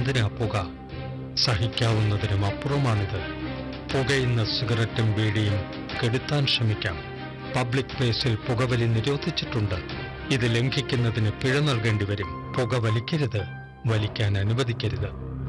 എന്തിനാ പുക സഹിക്കാവുന്നതിനും അപ്പുറമാണിത് പുകയുന്ന സിഗരറ്റും ബീഡിയും കെടുത്താൻ ശ്രമിക്കാം പബ്ലിക് പ്ലേസിൽ പുകവലി നിരോധിച്ചിട്ടുണ്ട് ഇത് ലംഘിക്കുന്നതിന് പിഴ നൽകേണ്ടി വരും പുക വലിക്കരുത് വലിക്കാൻ അനുവദിക്കരുത്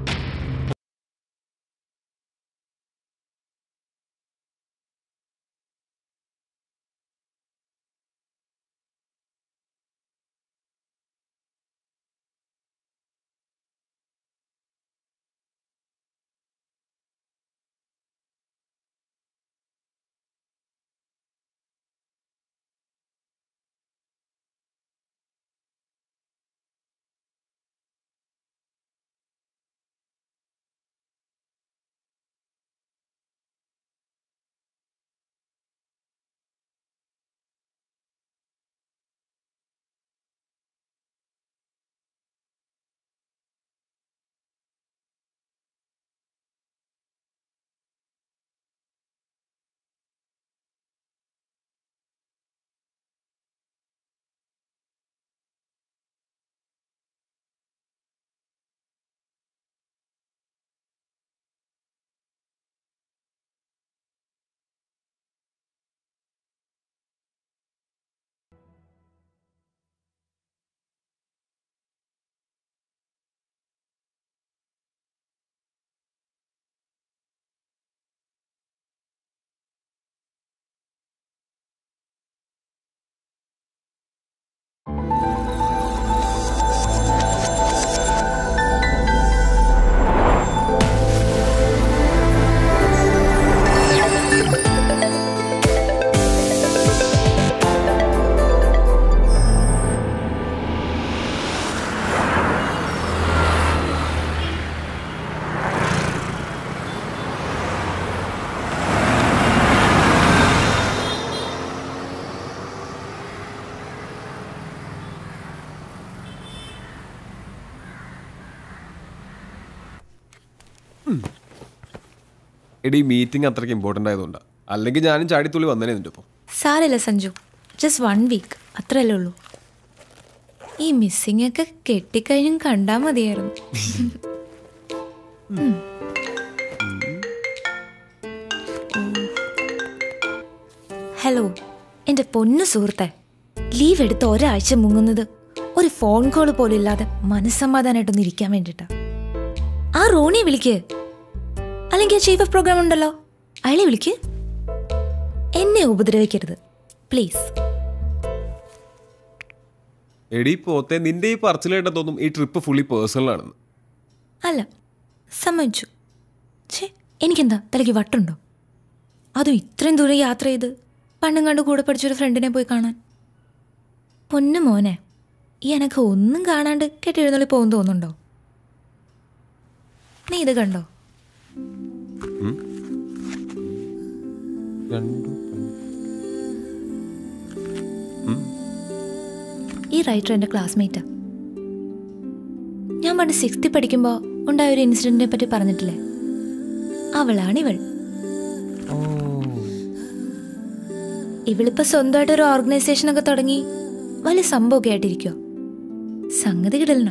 എടി മീറ്റിംഗ് അത്രയ്ക്ക് ഇമ്പോർട്ടൻ്റ് ആയതുകൊണ്ടാ അല്ലെങ്കിൽ ഞാനും ചാടിത്തുള്ളി വന്നേനെ നിന്റെ ഒപ്പം സാരമില്ല സഞ്ജു ജസ്റ്റ് വൺ വീക്ക് അത്രയല്ലേ ഉള്ളൂ ഈ മിസ്സിംഗ് ഒക്കെ കെട്ടിക്കഴിഞ്ഞും കണ്ടാൽ മതിയായിരുന്നു ഉം. ഹലോ എൻ്റെ പൊന്നു സുഹൃത്തെ ലീവ് എടുത്ത് ഒരാഴ്ച മുങ്ങുന്നത് ഒരു ഫോൺ കോൾ പോലും ഇല്ലാതെ മനസ്സമാധാനമായിട്ടൊന്ന് ഇരിക്കാൻ വേണ്ടിട്ടാ ആ റോണിയെ വിളിക്ക് അല്ലെങ്കിൽ ചീഫ് ഓഫ് പ്രോഗ്രാം ഉണ്ടല്ലോ അയാളെ വിളിക്ക് എന്നെ ഉപദ്രവിക്കരുത് പ്ലീസ് എടി പോത്തെ നിന്റെ ഈ പറച്ചിൽ കേട്ടാ തോന്നും ഈ ട്രിപ്പ് ഫുള്ളി പേഴ്സണൽ ആണെന്ന് അല്ല സമ്മതിച്ചു ഛേ എനിക്കെന്താ തലയ്ക്ക് വട്ടുണ്ടോ അതും ഇത്രയും ദൂരം യാത്ര ചെയ്ത് പണ്ടും കണ്ട് കൂടെ പഠിച്ചൊരു ഫ്രണ്ടിനെ പോയി കാണാൻ പൊന്നു മോനെ ഈ എനക്ക് ഒന്നും കാണാണ്ട് കെട്ടിയെഴുന്നള്ളി പോകും തോന്നുന്നുണ്ടോ നീ ഇത് കണ്ടോ രണ്ടു ഈ റൈറ്റർ എൻ്റെ ക്ലാസ്മേറ്റാ ഞാൻ പണ്ട് സിക്സ്ത്തിൽ പഠിക്കുമ്പോൾ ഉണ്ടായ ഒരു ഇൻസിഡൻറ്റിനെ പറ്റി പറഞ്ഞിട്ടില്ലേ അവളാണിവൾ ഇവളിപ്പോ സ്വന്തമായിട്ട് ഒരു ഓർഗനൈസേഷൻ ഒക്കെ തുടങ്ങി വലിയ സംഭവമൊക്കെ ആയിട്ടിരിക്കുക സംഗതി കിടലന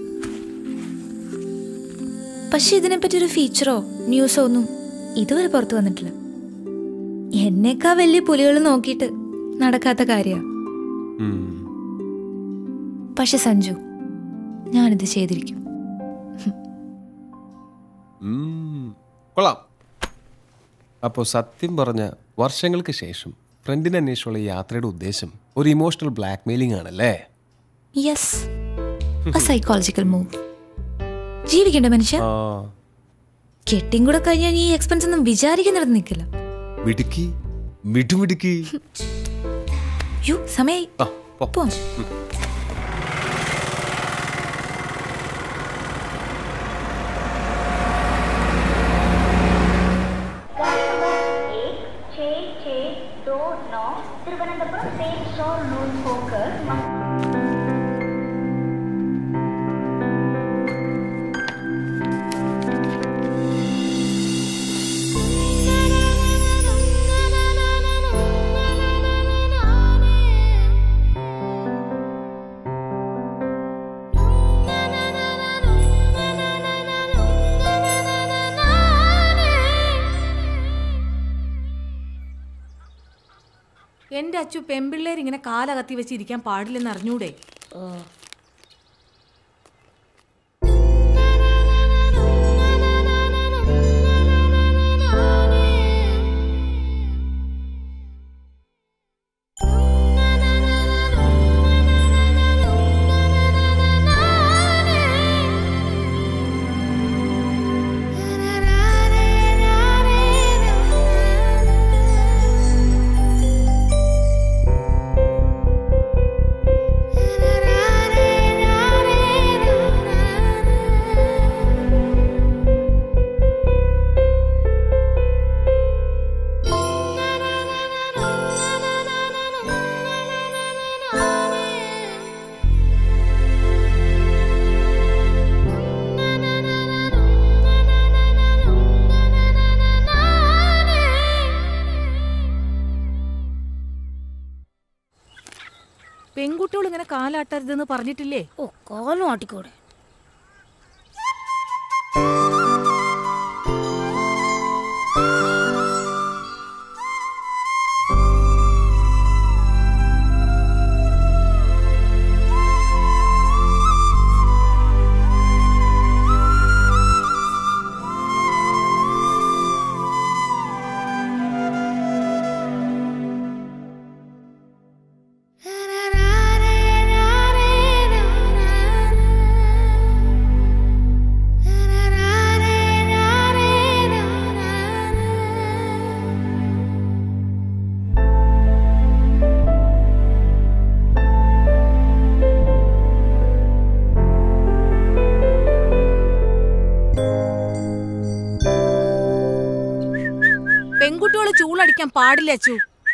പക്ഷെ ഇതിനെപ്പറ്റി ഒരു ഫീച്ചറോ ന്യൂസോ ഒന്നും ഇതുവരെ പുറത്തു വന്നിട്ടില്ല എന്നേക്കാ വലിയ പുലികൾ നോക്കിയിട്ട് നടക്കാത്ത കാര്യമാണ് പക്ഷെ സഞ്ജു ഞാനിത് ചെയ്തിരിക്കും കൊള്ളാം അപ്പോൾ സത്യം പറഞ്ഞ വർഷങ്ങൾക്ക് ശേഷം ഫ്രണ്ടിനെ അന്വേഷിച്ചുള്ള ഈ യാത്രയുടെ ഉദ്ദേശം ഒരു ഇമോഷണൽ ബ്ലാക്ക് മെയിലിംഗ് ആണല്ലേ യെസ് a സൈക്കോളജിക്കൽ മൂവ് ജീവിക്കണ്ട മനുഷ്യ ആ കെട്ടിയും കൂടെ കഴിഞ്ഞാൽ ഈ എക്സ്പെൻസ് ഒന്നും വിചാരിക്കുന്നിടത്ത് നിൽക്കില്ല മിടുക്കി മിടുമിടുക്കി യു സമയായി ആ പോ. പോവാം एक छः छः दो नौ तिरुवनंतपुरम सेम शोर नून होकर na na na na na എന്റെ അച്ചു പെമ്പിള്ളേർ ഇങ്ങനെ കാലകത്തി വെച്ച് ഇരിക്കാൻ പാടില്ലെന്ന് അറിഞ്ഞൂടെ പെൺകുട്ടികൾ ഇങ്ങനെ കാലാട്ടരുതെന്ന് പറഞ്ഞിട്ടില്ലേ ഓ കാലും ആട്ടിക്കോടെ പെൺകുട്ടികൾ ചൂളടിക്കാൻ പാടില്ല അച്ചു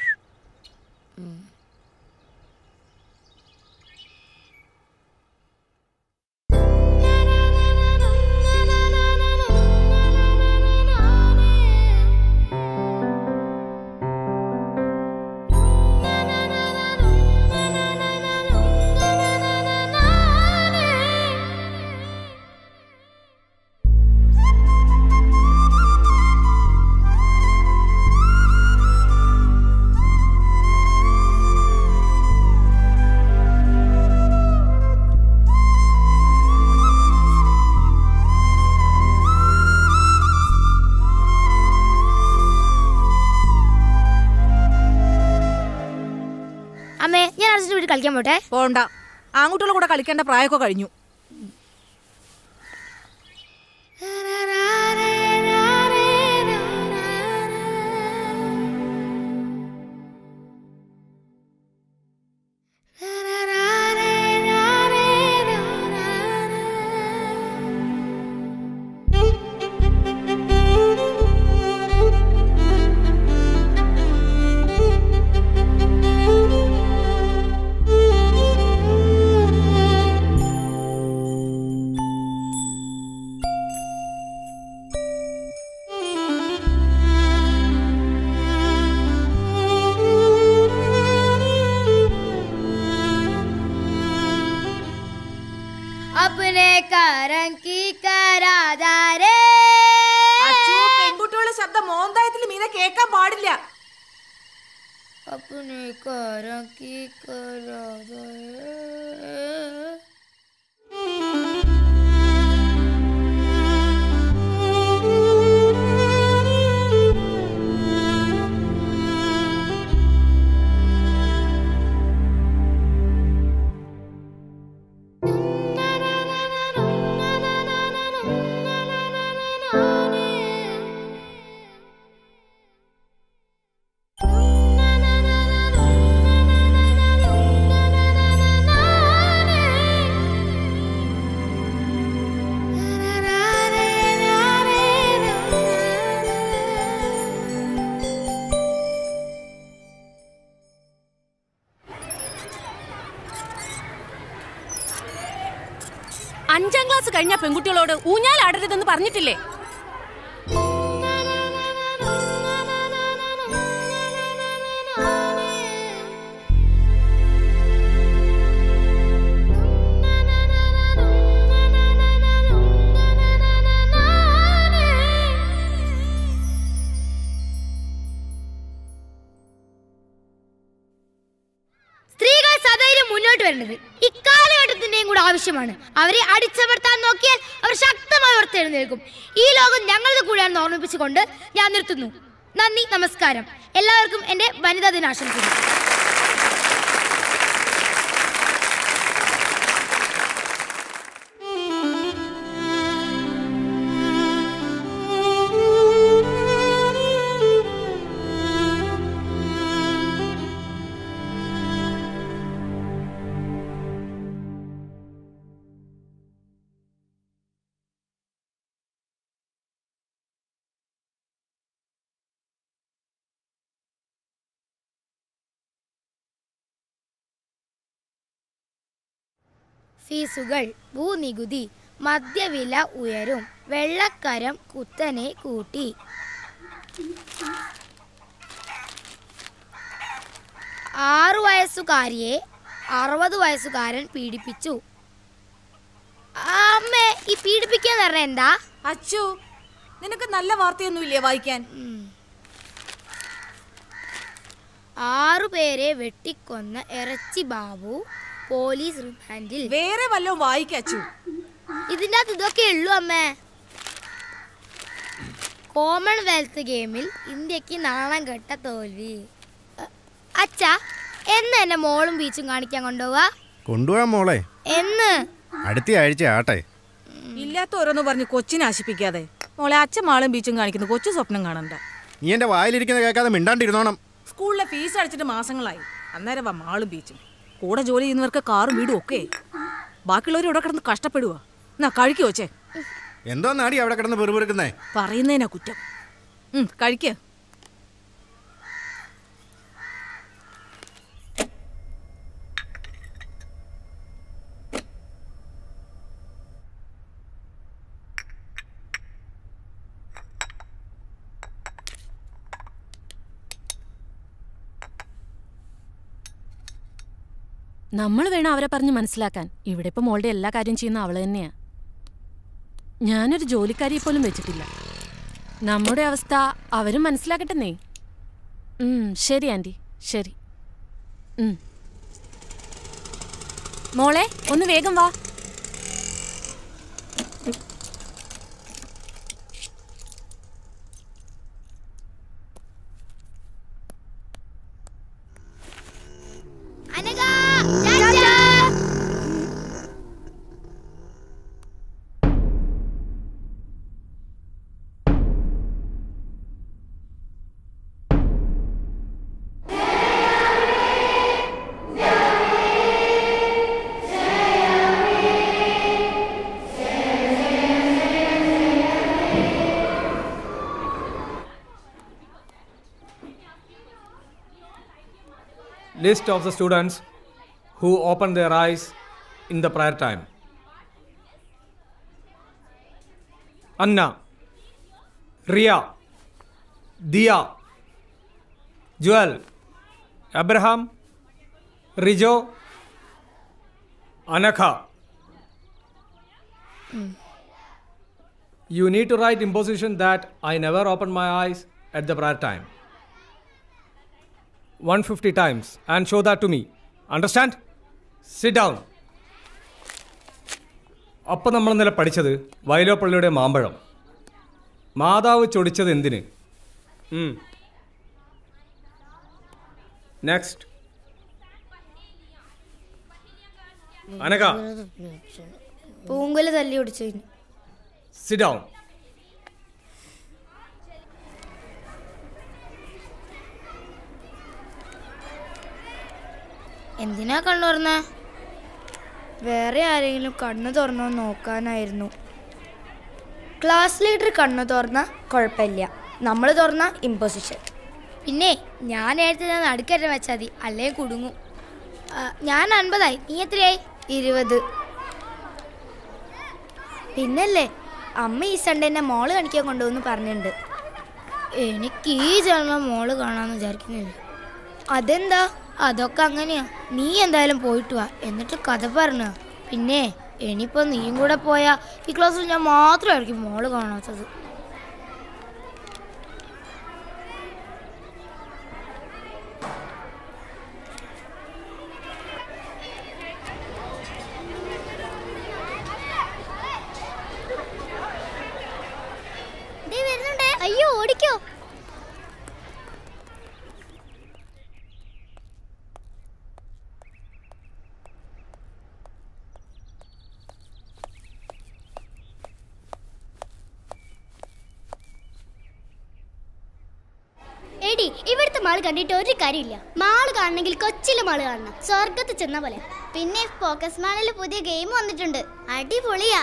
അമ്മേ ഞാൻ അർജന്റ് വീട്ടിൽ കളിക്കാൻ പോട്ടെ പോണ്ട ആൺകുട്ടികളുടെ കൂടെ കളിക്കേണ്ട പ്രായമൊക്കെ കഴിഞ്ഞു अपने कारण की कराधारे പെൺകുട്ടികളുടെ ശബ്ദം മോന്തായത്തിൽ മീനെ കേൾക്കാൻ പാടില്ല अपने कारण की कराधारे അഞ്ചാം ക്ലാസ് കഴിഞ്ഞ പെൺകുട്ടികളോട് ഊഞ്ഞാലാടരുതെന്ന് പറഞ്ഞിട്ടില്ലേ വേണ്ടത് ഇക്കാലഘട്ടത്തിന്റെയും കൂടെ ആവശ്യമാണ് അവരെ അടിച്ചമർത്താൻ നോക്കിയാൽ അവർ ശക്തമായി ഓർത്തെഴുന്നേൽക്കും ഈ ലോകം ഞങ്ങളുടെ കൂടെയാണെന്ന് ഓർമ്മിപ്പിച്ചുകൊണ്ട് ഞാൻ നിർത്തുന്നു നന്ദി നമസ്കാരം എല്ലാവർക്കും എൻ്റെ വനിതാ ദിനാശംസകൾ ഫീസുകൾ ഭൂനികുതി മദ്യവില ഉയരും വെള്ളക്കരം കുത്തനെ കൂട്ടി ആറു വയസ്സുകാരിയെ അറുപത് വയസ്സുകാരൻ പീഡിപ്പിച്ചു അമ്മേ ഈ പീഡിപ്പിക്കാന്ന് പറഞ്ഞ എന്താ അച്ചു നിനക്ക് നല്ല വാർത്തയൊന്നുമില്ലേ വായിക്കാൻ ആറു പേരെ വെട്ടിക്കൊന്ന ഇറച്ചി ബാബു പോലീസ് റിമാൻഡിൽ വേറെ വല്ലതും വായിക്കച്ചു ഇതിൻ്റെ അകത്ത് ഇതൊക്കെ ഉള്ളൂ അമ്മേ കോമൺവെൽത്ത് ഗെയിമിൽ ഇന്ത്യക്ക് നാണം കെട്ട തോൽവി അ- അച്ഛാ എന്ന് എന്നെ മോളും ബീച്ചും കാണിക്കാൻ കൊണ്ടുപോവാ കൊണ്ടുപോകാൻ മോളെ എന്ന് അടുത്ത ആഴ്ച ആട്ടെ ഇല്ലാത്ത ഓരോന്ന് പറഞ്ഞ് കൊച്ചിനെ ആശിപ്പിക്കാതെ മോളെ അച്ഛൻ മാളും ബീച്ചും കാണിക്കുന്നു കൊച്ചു സ്വപ്നം കാണണ്ട നീ എൻ്റെ വായിലിരിക്കുന്ന കേൾക്കാതെ മിണ്ടാണ്ടിരുന്നോണം സ്കൂളിലെ ഫീസ് അടച്ചിട്ട് മാസങ്ങളായി അന്നേരം വാ മാളും ബീച്ചും കൂടെ ജോലി ചെയ്യുന്നവർക്ക് കാറും വീടും ഒക്കെ ബാക്കിയുള്ളവർ ഇവിടെ കിടന്ന് കഷ്ടപ്പെടുക എന്നാ കഴിക്കോ ചേ എന്തോ നാടി അവിടെ കിടന്ന് പെറുപെറുക്കുന്നേ പറയുന്നതിനാ കുറ്റം ഉം, കഴിക്ക് നമ്മൾ വേണം അവരെ പറഞ്ഞ് മനസ്സിലാക്കാൻ ഇവിടെ ഇപ്പൊ മോളുടെ എല്ലാ കാര്യം ചെയ്യുന്ന അവള് തന്നെയാ ഞാനൊരു ജോലിക്കാരിയെ പോലും വെച്ചിട്ടില്ല നമ്മുടെ അവസ്ഥ അവരും മനസ്സിലാക്കട്ടെന്നേ ഉം, ശരി ആൻറ്റി ശരി ഉം. മോളെ ഒന്ന് വേഗം വാ Anagha Tata. List of the students who opened their eyes in the prayer time. Anna, Ria, Dia, Joel, Abraham, Rijo, Anakha. You need to write imposition that I never opened my eyes at the prayer time. 150 times and show that to me. Understand? Sit down. അപ്പം നമ്മൾ ഇന്നലെ പഠിച്ചത് വയലോപ്പള്ളിയുടെ മാമ്പഴം മാതാവ് ചൊടിച്ചത് എന്തിന് next അനക പൂങ്കുല തല്ലി ഒടിച്ചു sit down എന്തിനാ കണ്ണു തുറന്നേ വേറെ ആരെങ്കിലും കണ്ണു തുറന്നോ നോക്കാനായിരുന്നു ക്ലാസ് ലീഡർ കണ്ണു തുറന്ന കുഴപ്പമില്ല നമ്മൾ തുറന്ന ഇമ്പോസിഷൻ പിന്നെ ഞാൻ നേരത്തെ ഞാൻ നടുക്കറ്റം വെച്ചാൽ മതി അല്ലേ കുടുങ്ങും ആ, ഞാൻ അൻപതായി നീ എത്രയായി ഇരുപത് പിന്നല്ലേ അമ്മ ഈ സൺഡേ എന്നെ മോള് കാണിക്കാൻ കൊണ്ടുവന്ന് പറഞ്ഞിട്ടുണ്ട് എനിക്ക് ഈ ജന്മം മോള് കാണാമെന്ന് വിചാരിക്കുന്നില്ല അതെന്താ അതൊക്കെ അങ്ങനെയാ നീ എന്തായാലും പോയിട്ട് വാ എന്നിട്ട് കഥ പറഞ്ഞ പിന്നെ ഇനിയിപ്പോ നീയും കൂടെ പോയാ ഈ ക്ലാസ്സിൽ ഞാൻ മാത്രമായിരിക്കും മോള് കാണാത്തത് അയ്യോ ഓടിക്കോ എടി ഇവിടുത്തെ മാള് കണ്ടിട്ട് ഒരു കാര്യമില്ല മാള് കാണണമെങ്കിൽ കൊച്ചിലെ മാള് കാണണം സ്വർഗത്ത് ചെന്ന പോലെ പിന്നെ ഫോക്കസ് മാളിൽ പുതിയ ഗെയിം വന്നിട്ടുണ്ട് അടിപൊളിയാ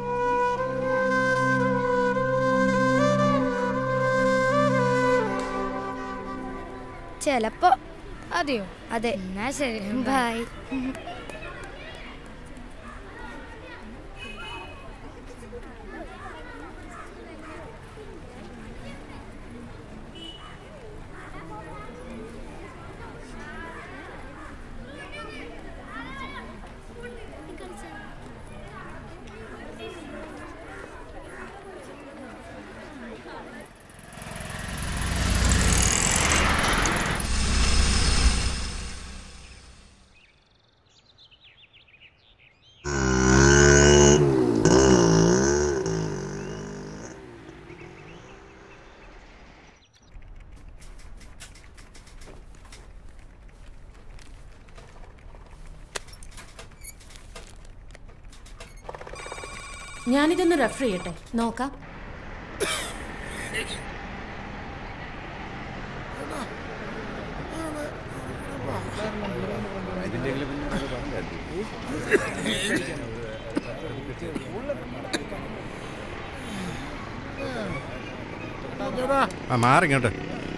ചിലപ്പോ അതെയോ അതെ എന്നാ ശരി ബൈ ഞാനിതൊന്ന് റെഫർ ചെയ്യട്ടെ നോക്കാം ആ മാറിങ്ങോട്ട്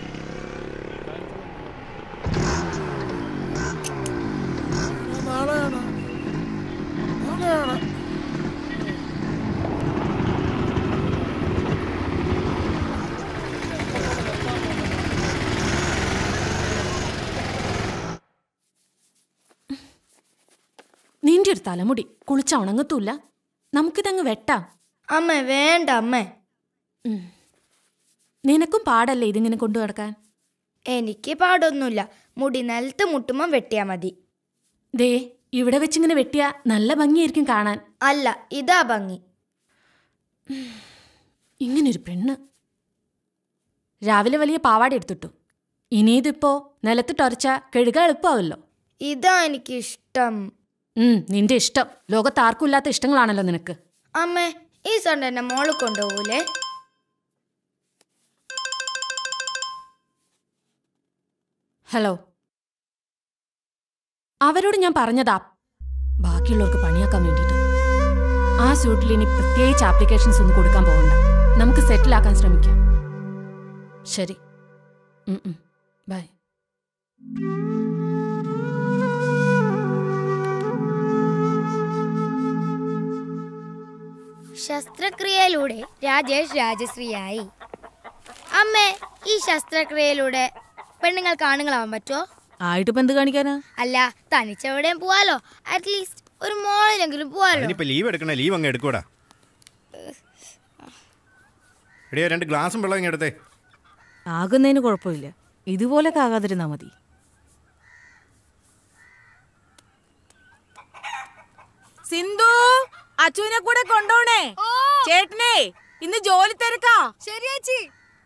നിന്റെ ഒരു തലമുടി കുളിച്ച ഉണങ്ങത്തൂല്ല നമുക്കിതങ്ങ് വെട്ടാം അമ്മ വേണ്ട അമ്മേ നിനക്കും പാടല്ലേ ഇതിങ്ങനെ കൊണ്ടു നടക്കാൻ എനിക്ക് പാടൊന്നുമില്ല മുടി നിലത്ത് മുട്ടുമ്പം വെട്ടിയാ മതി ദേ ഇവിടെ വെച്ചിങ്ങനെ വെട്ടിയ നല്ല ഭംഗിയായിരിക്കും കാണാൻ അല്ല ഇതാ ഭംഗി ഇങ്ങനൊരു പെണ്ണ് രാവിലെ വലിയ പാവാട എടുത്തിട്ടു ഇനി ഇതിപ്പോ നിലത്തിട്ടൊരച്ച കഴുക എളുപ്പമാവല്ലോ ഇതാ എനിക്ക് ഇഷ്ടം ഉം നിന്റെ ഇഷ്ടം ലോകത്ത് ആർക്കും ഇല്ലാത്ത ഇഷ്ടങ്ങളാണല്ലോ നിനക്ക് അമ്മേ ഈ സൺഡേ എന്നെ മോള് കൊണ്ടുപോകൂലേ ഹലോ അവരോട് ഞാൻ പറഞ്ഞതാ ബാക്കിയുള്ളവർക്ക് പണിയാക്കാൻ വേണ്ടിയിട്ട് ആ സ്യൂട്ടിൽ ഇനി പ്രത്യേകിച്ച് ആപ്ലിക്കേഷൻസ് ഒന്നും കൊടുക്കാൻ പോകണ്ട നമുക്ക് സെറ്റിലാക്കാൻ ശ്രമിക്കാം ശരി ബൈ ശസ്ത്രക്രിയയിലൂടെ രാജേഷ് രാജശ്രീയായി അമ്മേ ഈ ശസ്ത്രക്രിയയിലൂടെ പെണ്ണുങ്ങൾക്ക് ആണുങ്ങളാവാൻ പറ്റുമോ ആയിട്ടിപ്പോ എന്ത് കാണിക്കാനാ അല്ല തനിച്ചെവിടെയും പോവാലോ അറ്റ്ലീസ്റ്റ് ഒരു മോളിലെങ്കിലും പോവാലോ അതിനിപ്പോ ലീവ് എടുക്കണേ ലീവ് അങ്ങ് എടുക്കൂടാ എടിയോ രണ്ട് ഗ്ലാസും വെള്ളം ഇങ്ങ് എടുത്തേ ആകുന്നതിന് കുഴപ്പമില്ല ഇതുപോലൊക്കെ ആകാതിരുന്നാ മതി സിന്ധു അച്ചുവിനെ കൂടെ കൊണ്ടോണേ ചേട്ടനെ ഇന്ന് ജോലി തിരക്കാ ശരിയാച്ചി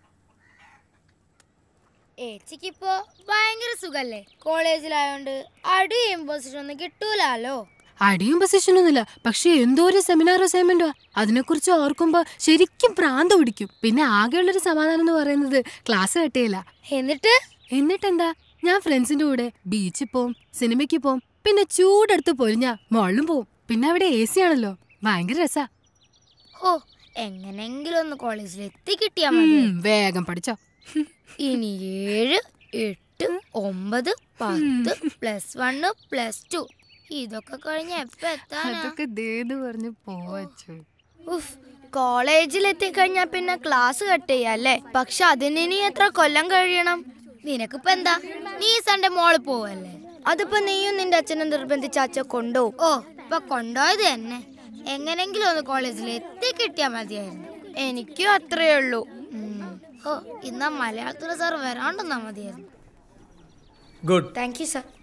ഏച്ചിക്കിപ്പോ ഭയങ്കര സുഖല്ലേ കോളേജിലായോണ്ട് അടിയും പൊസിഷൻ ഒന്നും കിട്ടൂലോ അടിയും പൊസിഷനൊന്നുമില്ല പക്ഷെ എന്തോ ഒരു സെമിനാർ അസൈൻമെന്റോ അതിനെക്കുറിച്ച് ഓർക്കുമ്പോ ശരിക്കും പ്രാന്ത് പിടിക്കും പിന്നെ ആകെയുള്ളൊരു സമാധാനം എന്ന് പറയുന്നത് ക്ലാസ് കട്ടിയില്ല എന്നിട്ട് എന്നിട്ടെന്താ ഞാൻ ഫ്രണ്ട്സിന്റെ കൂടെ ബീച്ചിൽ പോവും സിനിമയ്ക്ക് പോവും പിന്നെ ചൂടെടുത്ത് പൊരിഞ്ഞ മോളിലും പോവും പിന്നെ അവിടെ എ സി ആണല്ലോ ഭയങ്കര രസാ ഓ എങ്ങനെങ്കിലും ഒന്ന് കോളേജിൽ എത്തി കിട്ടിയാ മതി ഉം, വേഗം പഠിച്ചോ ഇനി ഏഴ് എട്ട് ഒമ്പത് പത്ത് പ്ലസ് വണ്ണ് പ്ലസ് ടു ഇതൊക്കെ കഴിഞ്ഞ എപ്പ എത്താനാ അതൊക്കെ ദേത് പറഞ്ഞു പോവച്ചു ഉഫ് കോളേജിൽ എത്തിക്കഴിഞ്ഞാ പിന്നെ ക്ലാസ് കട്ട് ചെയ്യാല്ലേ പക്ഷെ അതിന് ഇനി എത്ര കൊല്ലം കഴിയണം നിനക്കിപ്പോ എന്താ നീ സൺഡേ മോള് പോവല്ലേ അതിപ്പോ നീയും നിന്റെ അച്ഛനും നിർബന്ധിച്ച അച്ഛ കൊണ്ടുപോകും ഓ ഇപ്പൊ കൊണ്ടുപോയത് തന്നെ എങ്ങനെങ്കിലും ഒന്ന് കോളേജിൽ എത്തി കിട്ടിയാ മതിയായിരുന്നു എനിക്കും അത്രേ ഉള്ളൂ ഉം. ഓ ഇന്നാ മലയാളത്തിലെ സാർ വരാണ്ടെന്നാ മതിയായിരുന്നു ഗുഡ് താങ്ക് യു സാർ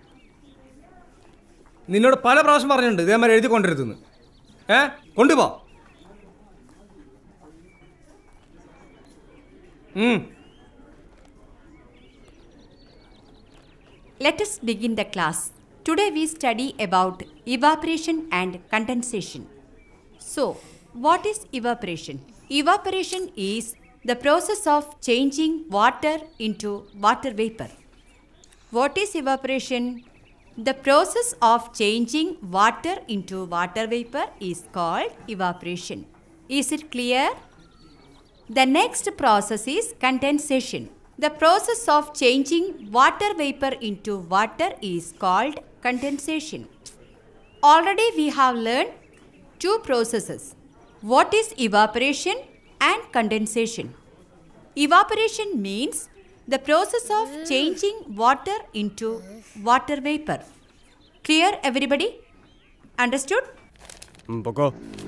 നിന്നോട് പല പ്രാവശ്യം പറഞ്ഞിട്ടുണ്ട് ഇതേമാതിരി എഴുതി കൊണ്ടിരുത്തുന്നു ഏ കൊണ്ടുപോ Let us begin the class. Today we study about evaporation and condensation. So, what is evaporation? Evaporation is the process of changing water into water vapor. What is evaporation? The process of changing water into water vapor is called evaporation. Is it clear? The next process is condensation. The process of changing water vapor into water is called condensation. Already we have learned two processes. What is evaporation and condensation? Evaporation means the process of changing water into water vapor. Clear everybody? Understood? ഉം, പൊക്കോ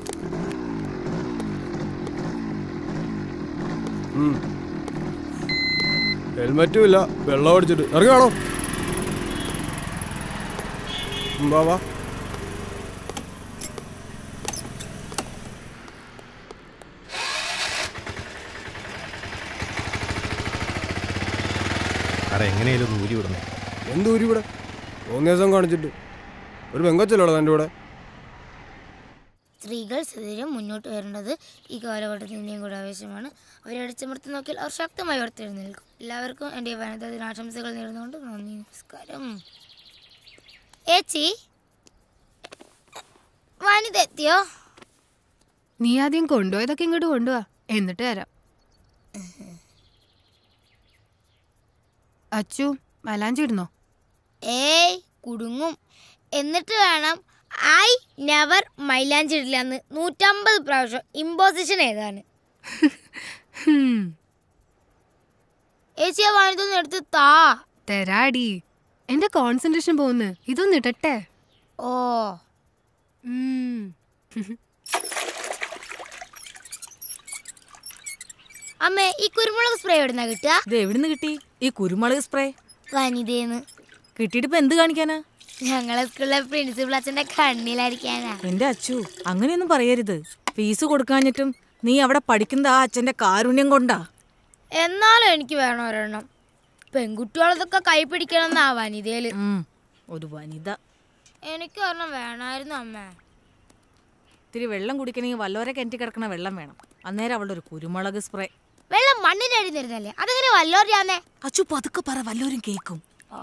ഹെൽമറ്റും ഇല്ല വെള്ളം അടിച്ചിട്ട് ഇറങ്ങാണോ വാ വാ സാറേ എങ്ങനെയാലും ഒന്ന് ഊരി വിടണേ എന്ത് ഊരി ഇവിടെ മൂന്ന് ദിവസം കാണിച്ചിട്ട് ഒരു പെങ്കൊച്ചല്ലോ എൻ്റെ കൂടെ സ്ത്രീകൾ സ്ഥിരം മുന്നോട്ട് വരേണ്ടത് ഈ കാലഘട്ടത്തിൻ്റെയും കൂടെ ആവശ്യമാണ് അവരെ അടിച്ചമർത്തി നോക്കിയാൽ അവർ ശക്തമായി ഉയർത്തെഴുന്നേൽക്കും എല്ലാവർക്കും എൻ്റെ വനിതാ ദിനാശംസകൾ നേർന്നുകൊണ്ട് നന്ദി നമസ്കാരം ഏച്ചി വനിത എത്തിയോ നീ ആദ്യം കൊണ്ടുപോയതൊക്കെ ഇങ്ങോട്ട് കൊണ്ടുപോവാ എന്നിട്ട് തരാം അച്ചു മലാഞ്ചി ഇടുന്നോ ഏയ് കുടുങ്ങും എന്നിട്ട് വേണം ഐ നെവർ മൈലാഞ്ചി ഇടില്ല എന്ന് നൂറ്റമ്പത് പ്രാവശ്യം ഇമ്പോസിഷൻ ഏതാണ് ഹും, ഏച്ചി ആ വനിതൊന്ന് എടുത്ത് താ തരാടി എന്റെ കോൺസെൻട്രേഷൻ പോകുന്നു ഇതൊന്ന് ഇടട്ടെ ഓ ഉം. അമ്മേ ഈ കുരുമുളക് സ്പ്രേ എവിടുന്നാ കിട്ടുക ഇത് എവിടുന്ന് കിട്ടി ഈ കുരുമുളക് സ്പ്രേ വനിതേന്ന് കിട്ടിയിട്ട് ഇപ്പൊ എന്ത് കാണിക്കാനാ ഞങ്ങളെ സ്കൂളിലെ പ്രിൻസിപ്പൾ അച്ഛന്റെ കണ്ണിലായിരിക്കാനാ എന്റെ അച്ചു അങ്ങനെയൊന്നും പറയരുത് ഫീസ് കൊടുക്കാഞ്ഞിട്ടും നീ അവിടെ പഠിക്കുന്നത് ആ അച്ഛന്റെ കാരുണ്യം കൊണ്ടാ എന്നാലും എനിക്ക് വേണം ഒരെണ്ണം പെൺകുട്ടികളതൊക്കെ കൈ പിടിക്കണം എന്നാ വനിതയില് ഉം, ഒരു വനിത എനിക്ക് ഒരെണ്ണം വേണമായിരുന്നു അമ്മ ഇത്തിരി വെള്ളം കുടിക്കണമെങ്കിൽ വല്ലവരെ കിണറ്റി കിടക്കണ വെള്ളം വേണം അന്നേരം അവളുടെ ഒരു കുരുമുളക് സ്പ്രേ വെള്ളം മണ്ണിന്റെ അടി നിരുന്നല്ലേ അതെങ്ങനെ വല്ലോറിയാന്നേ അച്ചു പതുക്കെ പറ വല്ലവരും കേക്കും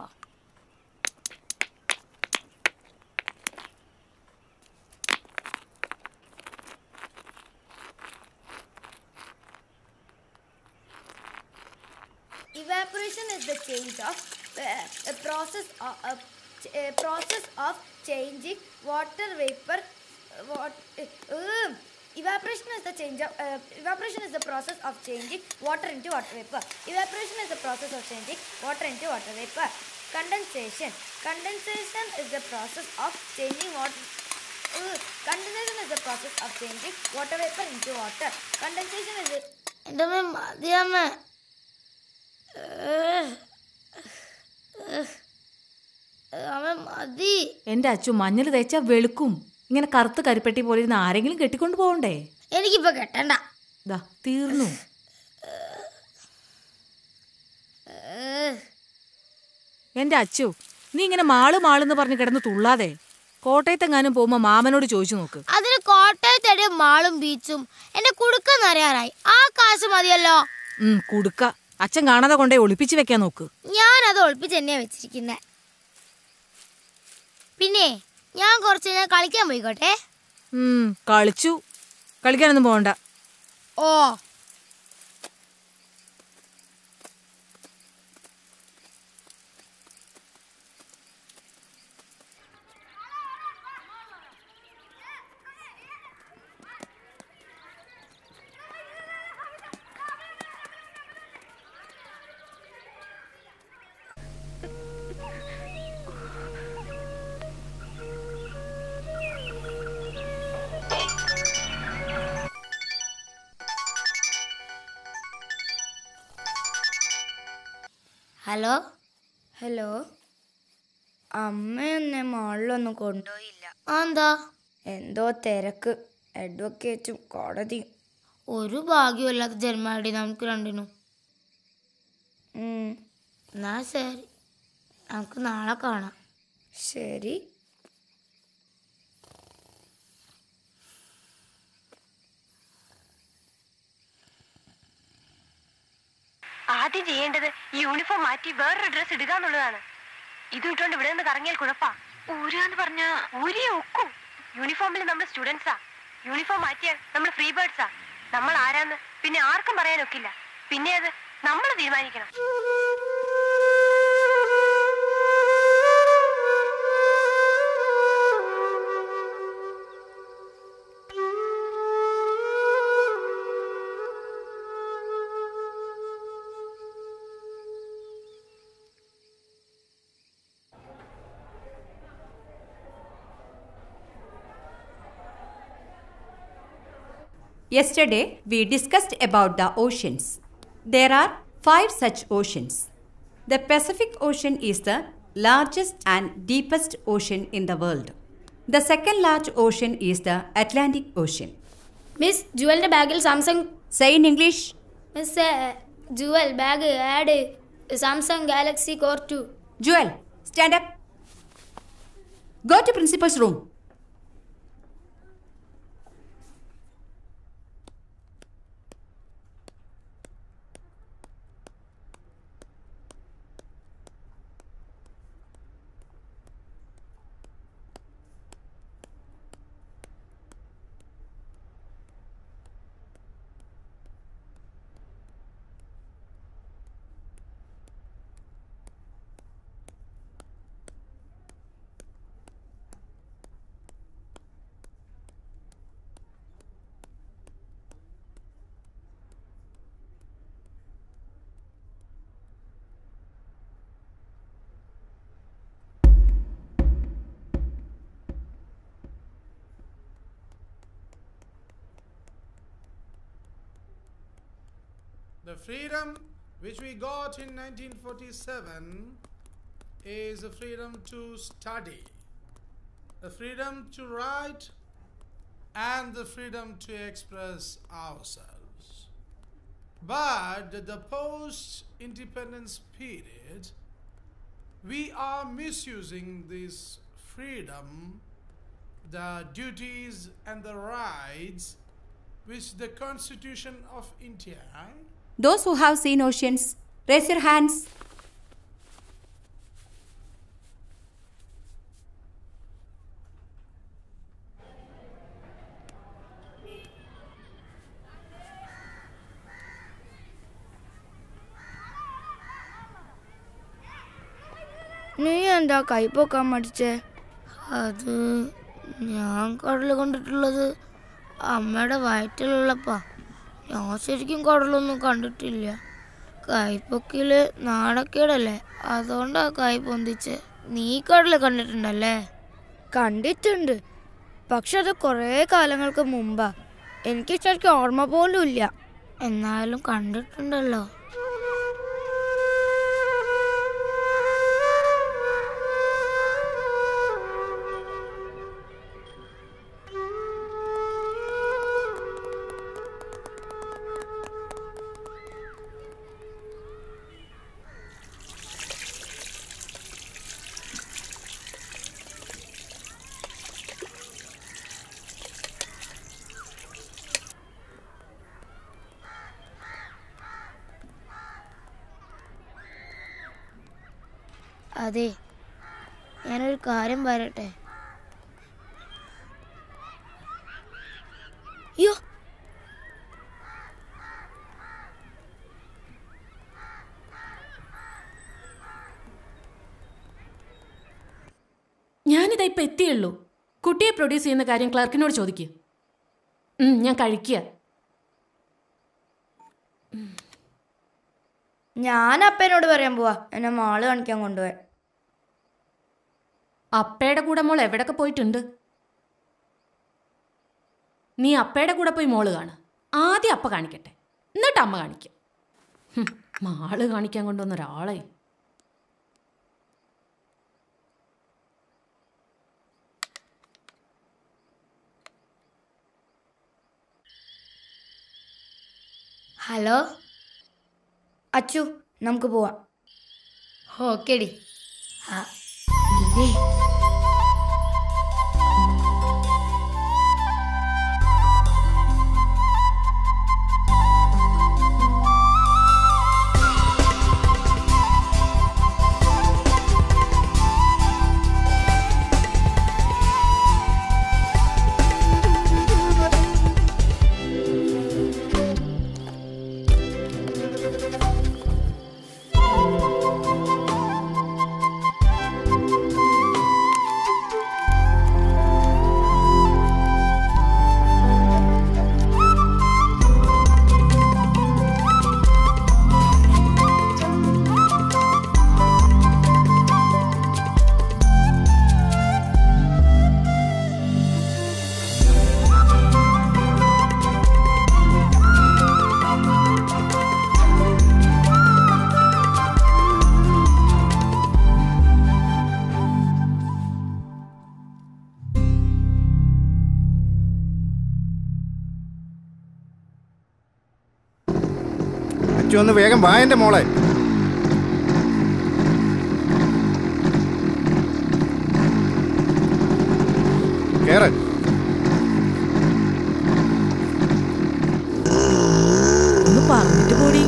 Evaporation is the change of uh, a process of a, ch- a process of changing water vapor. uh, What um, evaporation is the change of uh, evaporation is the process of changing water into water vapor. Evaporation is the process of changing water into water vapor. Condensation. Condensation is the process of changing water. Uh, condensation is the process of changing water vapor into water. Condensation is the. എൻ്റെ അമ്മ മതിയമ്മ അവൻ മതി എന്റെ അച്ചു മഞ്ഞൾ തേച്ചാ വെളുക്കും ഇങ്ങനെ കറുത്ത് കരിപ്പെട്ടി പോലെ ഇരുന്ന് ആരെങ്കിലും കെട്ടിക്കൊണ്ട് പോകണ്ടേ എനിക്കിപ്പോ കെട്ടണ്ട ദാ തീർന്നു എന്റെ അച്ചു നീ ഇങ്ങനെ മാള് മാളെന്ന് പറഞ്ഞ് കിടന്ന് തുള്ളാതെ കോട്ടയത്തെങ്ങാനും പോകുമ്പോ മാമനോട് ചോദിച്ചു നോക്ക് അതിന് കോട്ടയത്തടി മാളും ബീച്ചും എന്റെ കുടുക്കം അറിയാറായി ആ കാശ് മതിയല്ലോ ഉം കുടുക്ക അച്ഛൻ കാണാതെ കൊണ്ടേ ഒളിപ്പിച്ച് വെക്കാൻ നോക്ക് ഞാൻ അത് ഒളിപ്പിച്ച് തന്നെയാ വെച്ചിരിക്കുന്നെ പിന്നെ ഞാൻ കുറച്ച് കഴിഞ്ഞാൽ കളിക്കാൻ പോയിക്കോട്ടെ ഉം കളിച്ചു കളിക്കാനൊന്നും പോകണ്ട ഓ ഹലോ ഹലോ അമ്മ എന്നെ മാളിലൊന്നും കൊണ്ടുപോയില്ല എന്താ എന്തോ തിരക്ക് അഡ്വക്കേറ്റും കോടതിയും ഒരു ഭാഗ്യമില്ലാത്ത ജന്മാടി നമുക്ക് രണ്ടിനും ഉം. എന്നാ ശരി നമുക്ക് നാളെ കാണാം ശരി ആദ്യം ചെയ്യേണ്ടത് ഈ യൂണിഫോം മാറ്റി വേറൊരു ഡ്രസ് ഇടുക എന്നുള്ളതാണ് ഇത് ഇട്ടുകൊണ്ട് ഇവിടെ നിന്ന് കറങ്ങിയാൽ കുഴപ്പാ ഊരാന്ന് പറഞ്ഞ ഊരിയെ ഒക്കും യൂണിഫോമിൽ നമ്മൾ സ്റ്റുഡൻസാ യൂണിഫോം മാറ്റിയാൽ നമ്മൾ ഫ്രീ ബേർഡ്സാ നമ്മൾ ആരാന്ന് പിന്നെ ആർക്കും പറയാനൊക്കില്ല പിന്നെ അത് നമ്മൾ തീരുമാനിക്കണം Yesterday, we discussed about the oceans. There are five such oceans. The Pacific Ocean is the largest and deepest ocean in the world. The second large ocean is the Atlantic Ocean. Miss ജുവലിന്റെ ബാഗിൽ Samsung Say in English. Miss Jewel bag had Samsung Galaxy Core two Joel, stand up. Go to principal's room. The freedom which we got in 1947 is the freedom to study, the freedom to write, and the freedom to express ourselves. But the post independence period, we are misusing this freedom, the duties, and the rights which the Constitution of India Those who have seen oceans, raise your hands. നീ എന്താ കൈ പൊക്കാൻ മടിച്ചേ അത് ഞാൻ കടൽ കണ്ടിട്ടുള്ളത് അമ്മയുടെ വയറ്റിലുള്ളപ്പാ ഞാൻ ശരിക്കും കടലൊന്നും കണ്ടിട്ടില്ല കൈപ്പൊക്കില് നാണക്കേടല്ലേ അതുകൊണ്ടാ കൈ പൊന്തിച്ച് നീ കടൽ കണ്ടിട്ടുണ്ടല്ലേ കണ്ടിട്ടുണ്ട് പക്ഷെ അത് കുറേ കാലങ്ങൾക്ക് മുമ്പാ എനിക്ക് ശരിക്കും ഓർമ്മ പോലും ഇല്ല എന്നാലും കണ്ടിട്ടുണ്ടല്ലോ അതെ ഞാനൊരു കാര്യം പറയട്ടെ അയ്യോ ഞാനിതാ ഇപ്പൊ എത്തിയുള്ളൂ കുട്ടിയെ പ്രൊഡ്യൂസ് ചെയ്യുന്ന കാര്യം ക്ലർക്കിനോട് ചോദിക്കുക ഞാൻ കഴിക്കുക ഞാൻ അപ്പനോട് പറയാൻ പോവാ എന്നെ മാള് കാണിക്കാൻ കൊണ്ടുപോയി അപ്പയുടെ കൂടെ മോൾ എവിടൊക്കെ പോയിട്ടുണ്ട് നീ അപ്പയുടെ കൂടെ പോയി മോള് കാണ് ആദ്യം അപ്പ കാണിക്കട്ടെ എന്നിട്ട് അമ്മ കാണിക്കും ഹും, മാള് കാണിക്കാൻ കൊണ്ടുവന്ന ഒരാളെ ഹലോ അച്ചു നമുക്ക് പോവാം ഓക്കേടി ആ ഇതേ അച്ചു ഒന്ന് വേഗം വാ എൻ്റെ മോളെ കേറ് ഒന്ന് പറഞ്ഞിട്ട് പോടി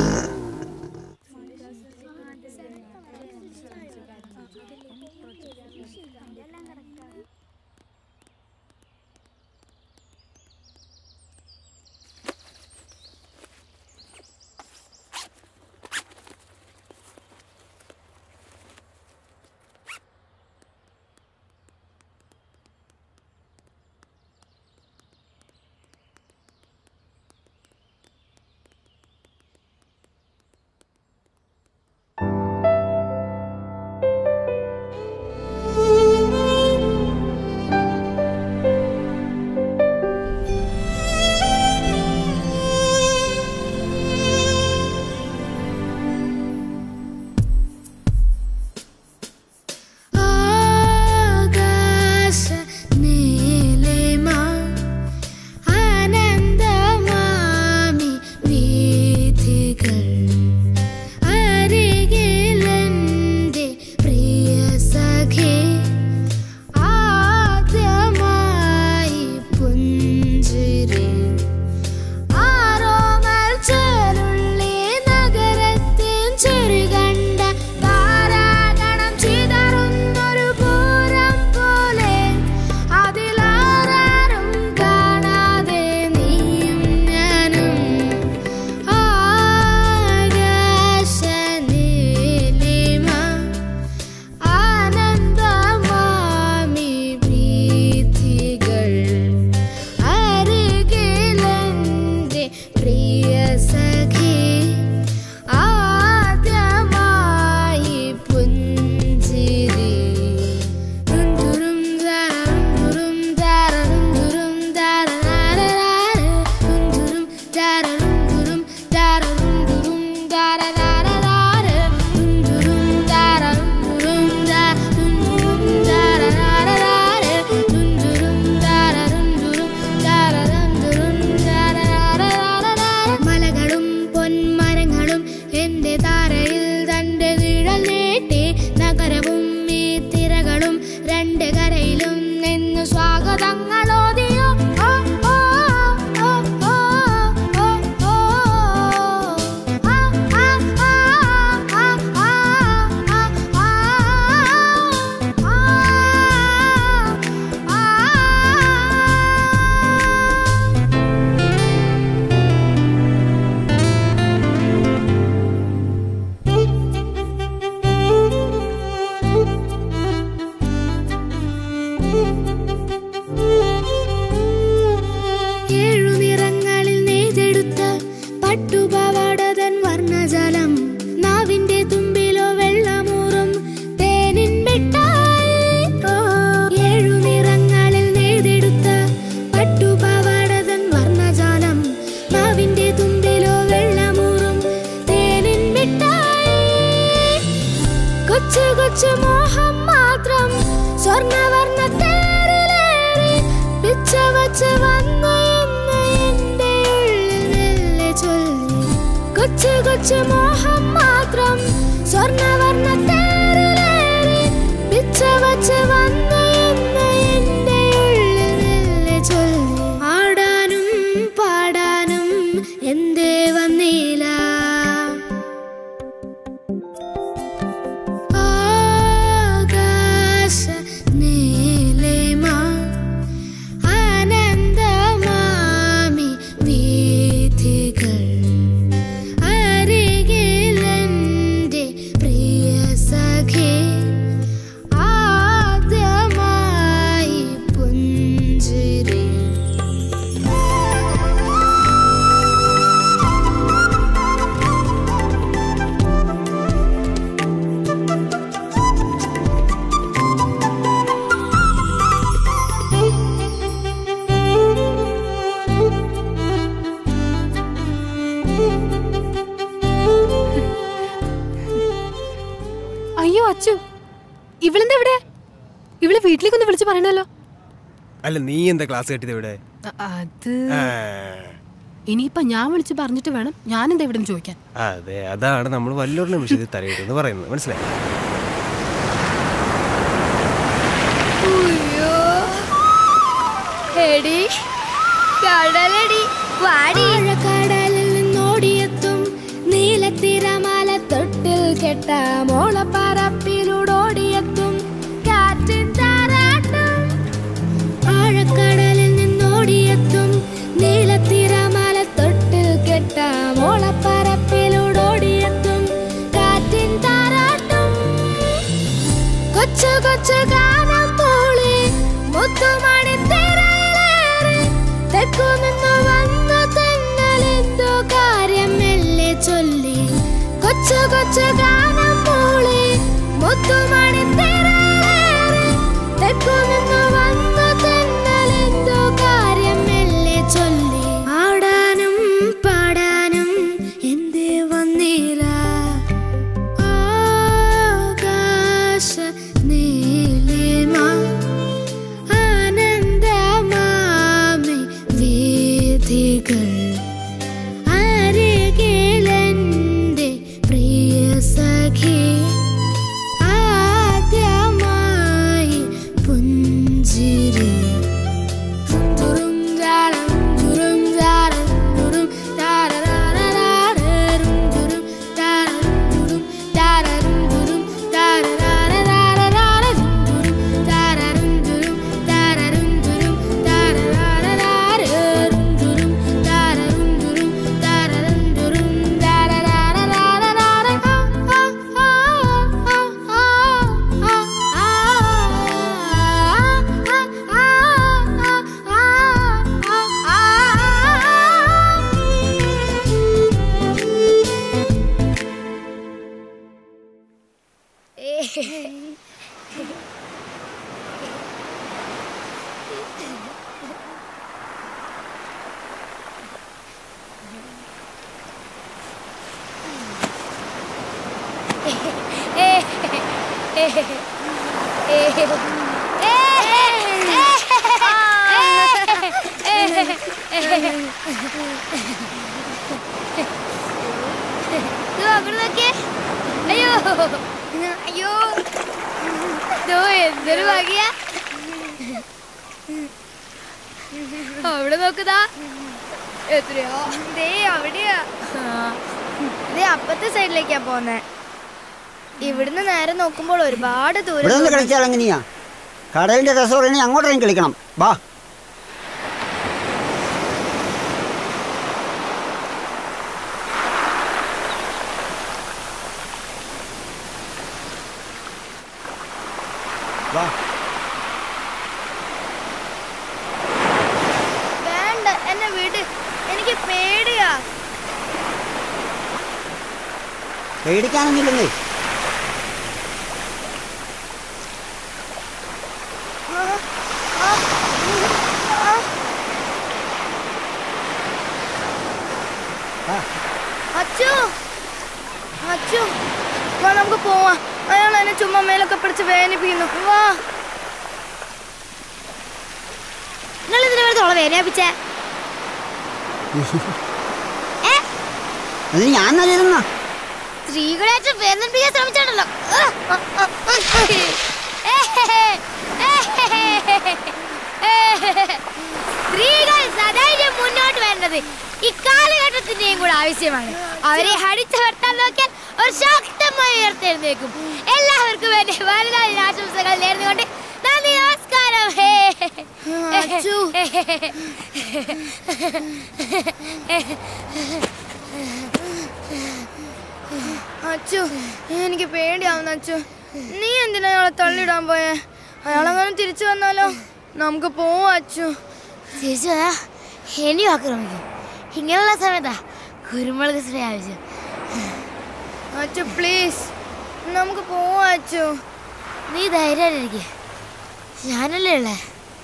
ആകാശ നീലിമ ആനന്ദമാമി വീഥികൾ അരികിലെന്റെ പ്രിയ സഖി ആദ്യമായി പുഞ്ചിരി ആരോമൽ ചെറുള്ളി നഗരത്തിൻ ചെറുകണ്ട താരാഗണം ചിതറുന്നൊരു പൂരം പോലെ അതിലാരും കാണാതെ നീയും ഞാനും ആകാശ നീലിമ ആനന്ദമാമി വീഥികൾ അരികിലെന്റെ പ്രിയ സഖി ആദ്യമായി പുഞ്ചിരി റുണ്ടുറും ദാറുണ്ടുറും ദാറുണ്ടുറും ദാരരാരരാര. റുണ്ടുറും ദാരറുണ്ടുറും ദാരറുണ്ടുറും ദാരരാരരാര. റുണ്ടുറും ദാരറുണ്ടുറും ദാരുണ്ടുറും ദാരരാരരാര. റുണ്ടുറും ദാരറുണ്ടുറും ദാരറണ്ടുറും ദാരരാരരാര. മലകളും പൊന്മരങ്ങളും എന്റെ താരയിൽ തന്റെ നിഴൽ നീട്ടി നഗരവും ഈ തിരകളും രണ്ട് കരയിലും നിന്ന് സ്വാഗതങ്ങളോദിയോ ഓ, ഓ, ഓ, ഓ, ഓ, ഓ. ആ, ആ, ആ, ആ, ആ, ആ, ആ, ആ, ഏഴു നിറങ്ങളിൽ നെയ്തെടുത്ത പട്ടുപാവാടതൻ വർണ്ണജലം നാവിന്റെ തുമ്പിലോ വെള്ളമൂറും തേനിൻ മിഠായി ഓ, ഏഴു നിറങ്ങളിൽ നെയ്തെടുത്ത പട്ടുപാവാടതൻ വർണ്ണജാലം നാവിന്റെ തുമ്പിലോ വെള്ളമൂറും തേനിൻ മിഠായി കൊച്ചു കൊച്ചു മോഹം മാത്രം സ്വർണവർണ്ണ തേരിലേറി പിച്ച വച്ച് വന്നു എന്ന് എന്റെ ഉള്ളിൽ മെല്ലെ ചൊല്ലി കൊച്ചു കൊച്ചു മോഹം മാത്രം സ്വർണവർണ്ണ തേരിലേറി പിച്ച വച്ച് വന്ന് ഇന്ന് എന്റെ ഉള്ളിൽ മെല്ലെ ചൊല്ലി ആടാനും പാടാനും എന്തേ വന്നില്ല ആകാശ നീലിമ ആനന്ദമാമി വീഥികൾ അരികിലെന്റെ പ്രിയ സഖി ആദ്യമായി പുഞ്ചിരി അയ്യോ അച്ചു ഇവളെന്താ ഇവിടെ ഇവളെ വീട്ടിലേക്കൊന്ന് വിളിച്ച് പറയണല്ലോ അല്ല നീ എന്താ ക്ലാസ് കെട്ടിയത് ഇവിടെ അ- അത് ആ, ഇനിയിപ്പൊ ഞാൻ വിളിച്ച് പറഞ്ഞിട്ട് വേണം ഞാൻ എന്താ ഇവിടെ ചോദിക്കാൻ അതെ അതാണ് നമ്മൾ വല്ലവരുടെ വിഷയത്തിൽ തലയിട്ടെന്ന് പറയുന്നത് മനസ്സിലായി ഉയ്യോ. എടി കടലടി വാടി കടലിൽ നിന്നോടിയെത്തും നീലത്തിരമാല തൊട്ടിൽ കെട്ട മോളപ്പറപ്പിലൂടോടിയെത്തും കാറ്റിൻ താരാട്ടും ആഴക്കടലിൽ നിന്നോടിയെത്തും നീലത്തിരമാല തൊട്ടിൽ കെട്ട മോളപ്പറപ്പിലൂടോടിയെത്തും കാറ്റിൻ താരാട്ടും കൊച്ചു കൊച്ചു ഗാനം മൂളി മുത്തുമണി തിരയിലേറി തെക്കു നിന്ന് വന്നു തെന്നലെന്തോ കാര്യം മെല്ലെ ചൊല്ലി കൊച്ചു കൊച്ചു ഗാനം മൂളി മുത്തുമണി തിരയിലേറി തെക്കു നിന്ന് വന്നു തെന്നലെന്തോ കാര്യം മെല്ലെ ചൊല്ലി ആടാനും പാടാനും എന്തേ വന്നില്ല ആകാശ നീലിമ ആനന്ദമാമി വീഥികൾ അരികിലെന്റെ പ്രിയ സഖി ആദ്യമായി പുഞ്ചിരി തുറും ജാലം തുറും ജാലം തുറും താരരാരരാരരും തുറും താരരും തുറും താരരും തുറും താരരാരരാരരും തുറും താരരും തുറും താരരും തുറും താരരാരരാരരും തുറും താരരും തുറും താരരും തുറും താരരാരരാരരാരം ആ ആ ആ ആ ആ ദോ, അങ്ങോട്ട് നോക്കിയേ. അയ്യോ അയ്യോ ദോ, എന്തൊരു ഭാഗ്യ അവിടെ നോക്കുതാ എത്രയോ ദേ അവിടെയാ ദേ അപ്പത്തെ സൈഡിലേക്കാ പോന്നെ ഇവിടുന്ന് നേരെ നോക്കുമ്പോൾ ഒരുപാട് ഇവിടെ ദൂരം നിന്ന് കളിച്ചാൽ എങ്ങനെയാ കടലിന്റെ രസം അങ്ങോട്ടേക്കും കളിക്കണം വാ വാ വേണ്ട എന്നെ വിട് എനിക്ക് പേടിയാ പേടിക്കാനൊന്നുമില്ലെന്നേ ആ, ആ, ആ. അച്ചു അച്ചു വാ നമുക്ക് പോവാം അയാൾ എന്നെ ചുമ്മാ മേലൊക്കെ പിടിച്ച് വേദനിപ്പിക്കുന്നു വാ നിങ്ങൾ ഇതിനെ വെറുതെ ഓളെ വേദനിപ്പിച്ചേ അത് ഞാൻ നല്ലതെന്നാ സ്ത്രീകളായിട്ട് വേദനിപ്പിക്കാൻ ശ്രമിച്ചാണല്ലോ സ്ത്രീകൾ സധൈര്യം മുന്നോട്ട് വരേണ്ടത് ഇക്കാലഘട്ടത്തിന്റെയും കൂടെ ആവശ്യമാണ് അവരെ അടിച്ചു വർത്താൻ നോക്കിയാൽ ഒരു ശക്തമായി ഉയർത്തെഴുന്നേക്കും എല്ലാവർക്കും വേണ്ടി വലുതായ ആശംസകൾ നേർന്നുകൊണ്ട് നന്ദി നമസ്കാരം അച്ചു എനിക്ക് പേടിയാവുന്നു അച്ചു നീ എന്തിനാ അയാളെ തള്ളിയിടാൻ പോയേ അയാളങ്ങനെ തിരിച്ചു വന്നാലോ നമുക്ക് പോവാം അച്ചു തിരിച്ചു വരാ ഇനിയും ആക്രമിക്കും ഇങ്ങനെയുള്ള സമയത്താ കുരുമുളക് സ്പ്രേ ആവശ്യം അച്ചു പ്ലീസ് നമുക്ക് പോവാം അച്ചു നീ ധൈര്യമായിരിക്കെ ഞാനല്ലേ ഉള്ളേ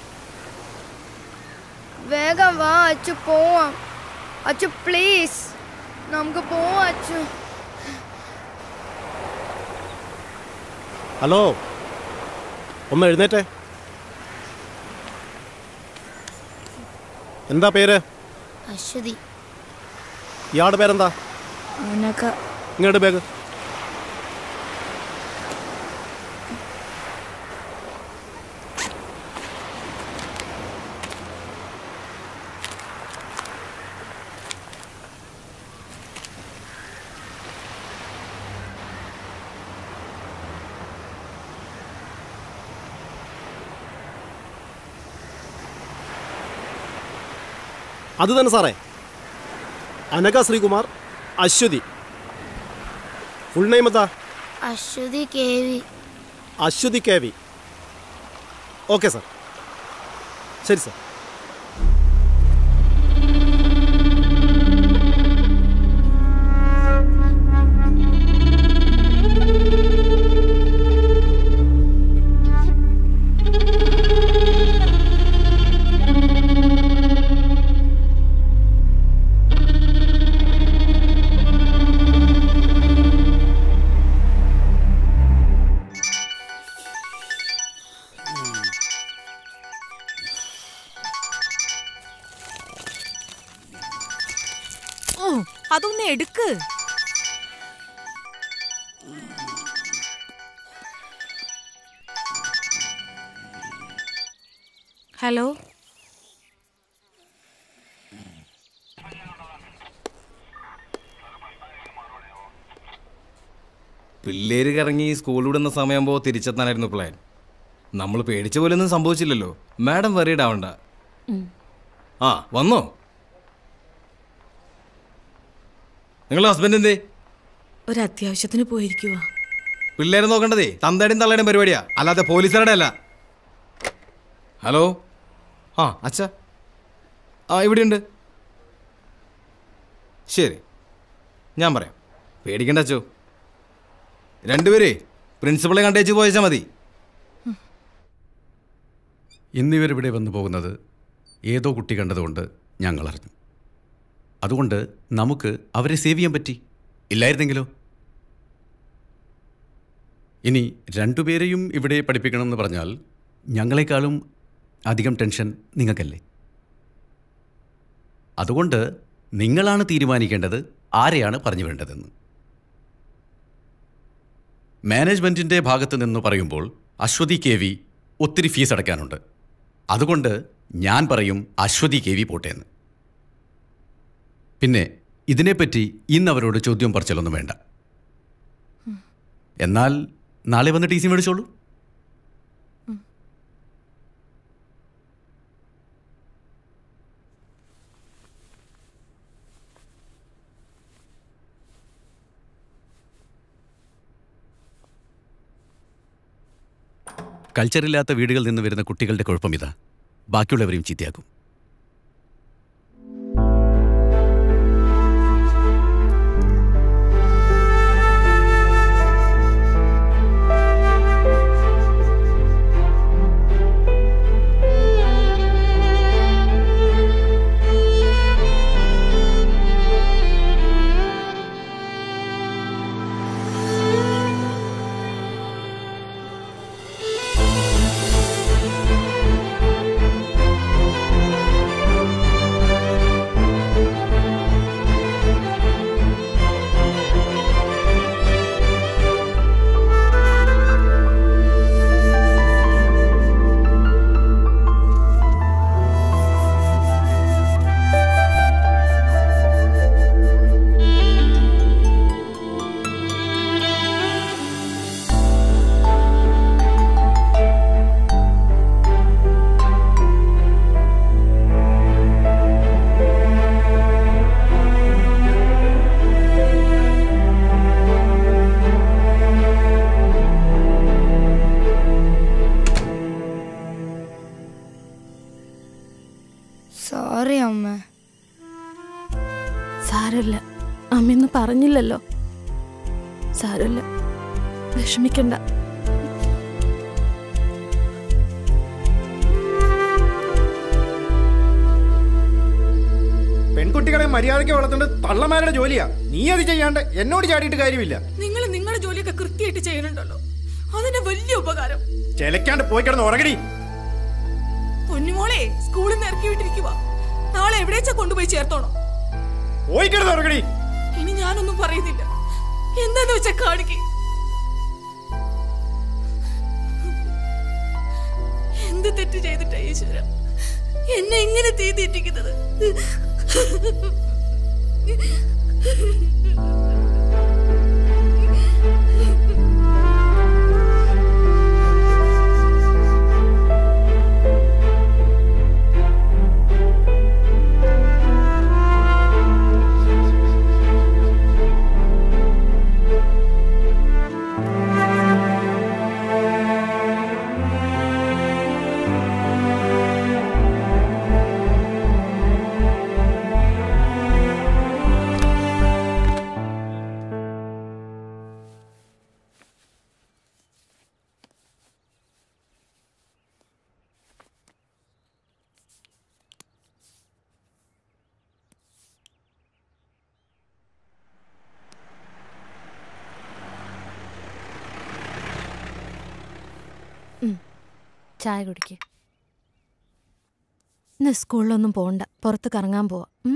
വേഗം വാ അച്ചു പോവാം അച്ചു പ്ലീസ് നമുക്ക് പോവാം അച്ചു ഹലോ ഒന്ന് എഴുന്നേറ്റേ എന്താ പേര് അശ്വതി ഇയാളുടെ പേരെന്താ അവനൊക്കെ ഇങ്ങോട്ട് ബാഗ് അത് തന്നെ സാറേ അനഘ ശ്രീകുമാർ അശ്വതി ഫുൾ നെയിം എന്താ Aswathy K V Aswathy K V okay sir ശരി സാർ ഓ അതൊന്ന് എടുക്ക് ഹലോ പിള്ളേര് കറങ്ങി സ്കൂൾ വിടുന്ന സമയമാകുമ്പോൾ തിരിച്ചെത്താനായിരുന്നു പ്ലാൻ നമ്മൾ പേടിച്ച പോലെയൊന്നും സംഭവിച്ചില്ലല്ലോ മാഡം വറീഡ് ആവണ്ട ആ വന്നോ നിങ്ങളുടെ ഹസ്ബൻഡ് എന്തേ ഒരു അത്യാവശ്യത്തിന് പോയിരിക്കുക പിള്ളേരെ നോക്കേണ്ടതേ തന്തയുടെയും തള്ളയുടെയും പരിപാടിയാ അല്ലാതെ പോലീസുകാരുടെ അല്ല ഹലോ ആ അച്ഛ ആ ഇവിടെയുണ്ട് ശരി ഞാൻ പറയാം പേടിക്കണ്ട അച്ചോ രണ്ടുപേരേ പ്രിൻസിപ്പളെ കണ്ടേച്ച് പോയച്ചാൽ മതി ഇന്നിവരിവിടെ വന്നു പോകുന്നത് ഏതോ കുട്ടി കണ്ടതുകൊണ്ട് ഞങ്ങൾ അറിഞ്ഞു അതുകൊണ്ട് നമുക്ക് അവരെ സേവ് ചെയ്യാൻ പറ്റി ഇല്ലായിരുന്നെങ്കിലോ ഇനി രണ്ടുപേരെയും ഇവിടെ പഠിപ്പിക്കണമെന്ന് പറഞ്ഞാൽ ഞങ്ങളെക്കാളും അധികം ടെൻഷൻ നിങ്ങൾക്കല്ലേ അതുകൊണ്ട് നിങ്ങളാണ് തീരുമാനിക്കേണ്ടത് ആരെയാണ് പറഞ്ഞു വേണ്ടതെന്ന് മാനേജ്മെൻറ്റിൻ്റെ ഭാഗത്ത് നിന്ന് പറയുമ്പോൾ അശ്വതി കെ വി ഒത്തിരി ഫീസ് അടയ്ക്കാനുണ്ട് അതുകൊണ്ട് ഞാൻ പറയും അശ്വതി കെ വി പോട്ടേന്ന് പിന്നെ ഇതിനെപ്പറ്റി ഇന്ന് അവരോട് ചോദ്യം പറച്ചിലൊന്നും വേണ്ട എന്നാൽ നാളെ വന്ന് ടി സി മേടിച്ചോളൂ കൾച്ചറില്ലാത്ത വീടുകളിൽ നിന്ന് വരുന്ന കുട്ടികളുടെ കുഴപ്പം ഇതാ ബാക്കിയുള്ളവരെയും ചീത്തയാക്കും ആ പറഞ്ഞില്ലല്ലോ സാരമില്ല വിഷമിക്കണ്ട പെൺകുട്ടികളെ മര്യാദയ്ക്ക് വളർത്തേണ്ടത് തള്ളമാരുടെ ജോലിയാ നീ അത് ചെയ്യാണ്ട് എന്നോട് ചാടിയിട്ട് കാര്യമില്ല നിങ്ങൾ നിങ്ങളുടെ ജോലിയൊക്കെ കൃത്യമായിട്ട് ചെയ്യുന്നുണ്ടല്ലോ അതിന്റെ വലിയ ഉപകാരം ചെലക്കാണ്ട് പോയി കിടന്ന് ഉറങ്ങടി പൊന്നുമോളെ സ്കൂളിൽ നിന്ന് ഇറക്കി വിട്ടിരിക്കുക നാളെ എവിടെച്ചാ കൊണ്ടുപോയി ചേർത്തോണം പോയി കിടന്ന് ഉറങ്ങടി ഇനി ഞാനൊന്നും പറയുന്നില്ല എന്താന്ന് വെച്ചാ കാണിക്ക് എന്ത് തെറ്റ് ചെയ്തിട്ടാ ഈശ്വര എന്നെ എങ്ങനെ തീ തീറ്റിക്കുന്നത് ചായ കുടിക്ക് ഇന്ന് സ്കൂളിലൊന്നും പോണ്ട പുറത്ത് കറങ്ങാൻ പോവാ ഉം?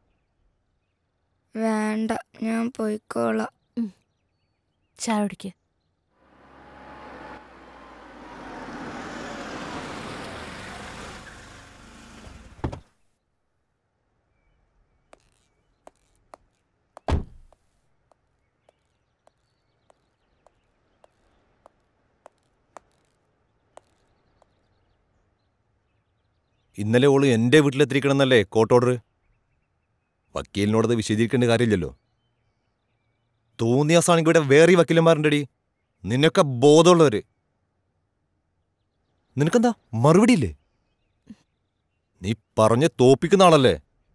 വേണ്ട ഞാൻ പോയിക്കോളാം ചായ കുടിക്ക് ഇന്നലെ ഓള് എൻ്റെ വീട്ടിലെത്തിരിക്കണമെന്നല്ലേ കോർട്ട് ഓർഡർ വക്കീലിനോടത് വിശദീകരിക്കേണ്ട കാര്യമില്ലല്ലോ തോന്നിയ സാണെങ്കിൽ ഇവിടെ വേറെ വക്കീലന്മാരുണ്ടടി നിന്നൊക്കെ ബോധമുള്ളവര് നിനക്കെന്താ മറുപടിയില്ലേ നീ പറഞ്ഞ് തോപ്പിക്കുന്ന ആളല്ലേ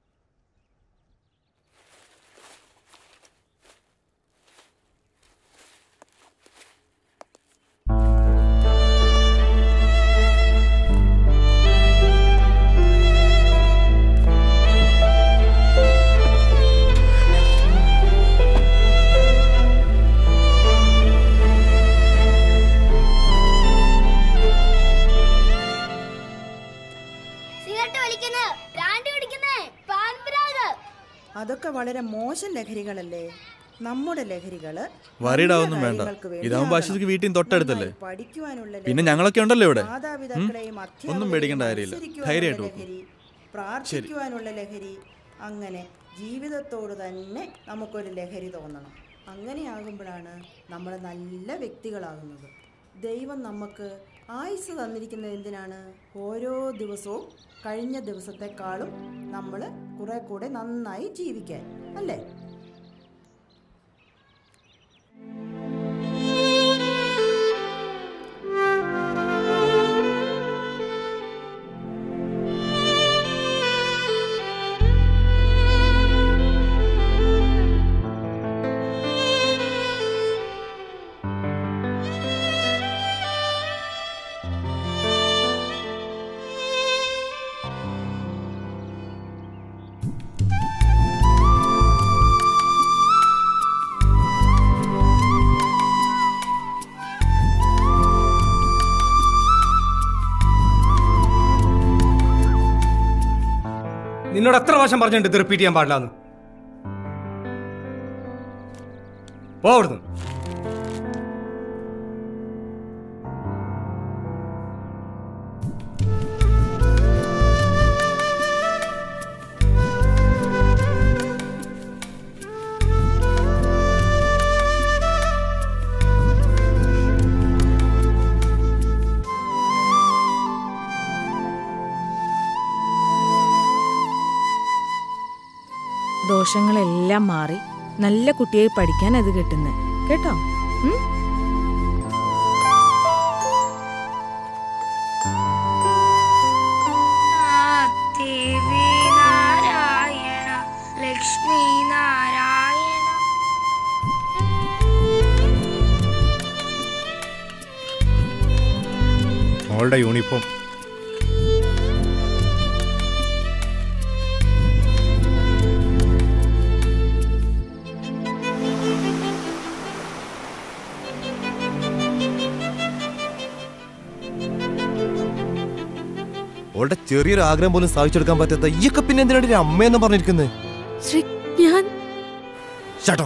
സിഗരറ്റ് വലിക്കുന്നത് ബ്രാൻഡ് കുടിക്കുന്നത് പാൻപരാഗ് അതൊക്കെ വളരെ മോശം ലഹരികളല്ലേ നമ്മുടെ ലഹരികള് വരീടാവൊന്നും നല്ല വേണ്ട കാര്യങ്ങൾക്ക് വേണ്ടി ഇതാവുമ്പോ ആകണം. അശ്വതിക്ക് വീട്ടിൽ തൊട്ടടുത്തല്ലേ നന്നായി പഠിക്കുവാനുള്ള പിന്നെ ലഹരി, ഞങ്ങളൊക്കെ ഉണ്ടല്ലോ ഇവിടെ ഉം? മാതാപിതാക്കളെയും ഒന്നും അധ്യാപകരെയും പേടിക്കേണ്ട കാര്യമില്ല അനുസരിക്കുവാനുള്ള ധൈര്യമായിട്ട് നോക്കൂ ലഹരി, പ്രാർത്ഥിക്കുവാനുള്ള ലഹരി അങ്ങനെ ജീവിതത്തോട് തന്നെ നമുക്കൊരു ലഹരി തോന്നണം അങ്ങനെയാകുമ്പോഴാണ് നമ്മൾ നല്ല വ്യക്തികളാകുന്നത് ദൈവം നമുക്ക് ആയുസ് തന്നിരിക്കുന്നത് എന്തിനാണ് ഓരോ ദിവസവും കഴിഞ്ഞ ദിവസത്തെക്കാളും നമ്മൾ കുറെ കൂടെ നന്നായി ജീവിക്കാൻ അല്ലേ നിന്നോട് എത്ര പ്രാവശ്യം പറഞ്ഞിട്ടുണ്ട് ഇത് റിപ്പീറ്റ് ചെയ്യാൻ പാടില്ലാന്ന് പോ അവിടുന്ന് ദോഷങ്ങളെല്ലാം മാറി നല്ല കുട്ടിയായി പഠിക്കാൻ അത് കിട്ടുന്നത് കേട്ടോ ഉം? ദേവി നാരായണ ലക്ഷ്മി നാരായണ മോളുടെ യൂണിഫോം അവളുടെ ചെറിയൊരു ആഗ്രഹം പോലും സാധിച്ചെടുക്കാൻ പറ്റാത്ത ഈയൊക്കെ പിന്നെ എന്തിനാണ് ഒരു അമ്മയെന്ന് പറഞ്ഞിരിക്കുന്നത് ശ്രീ ഞാൻ ഷട്ടോ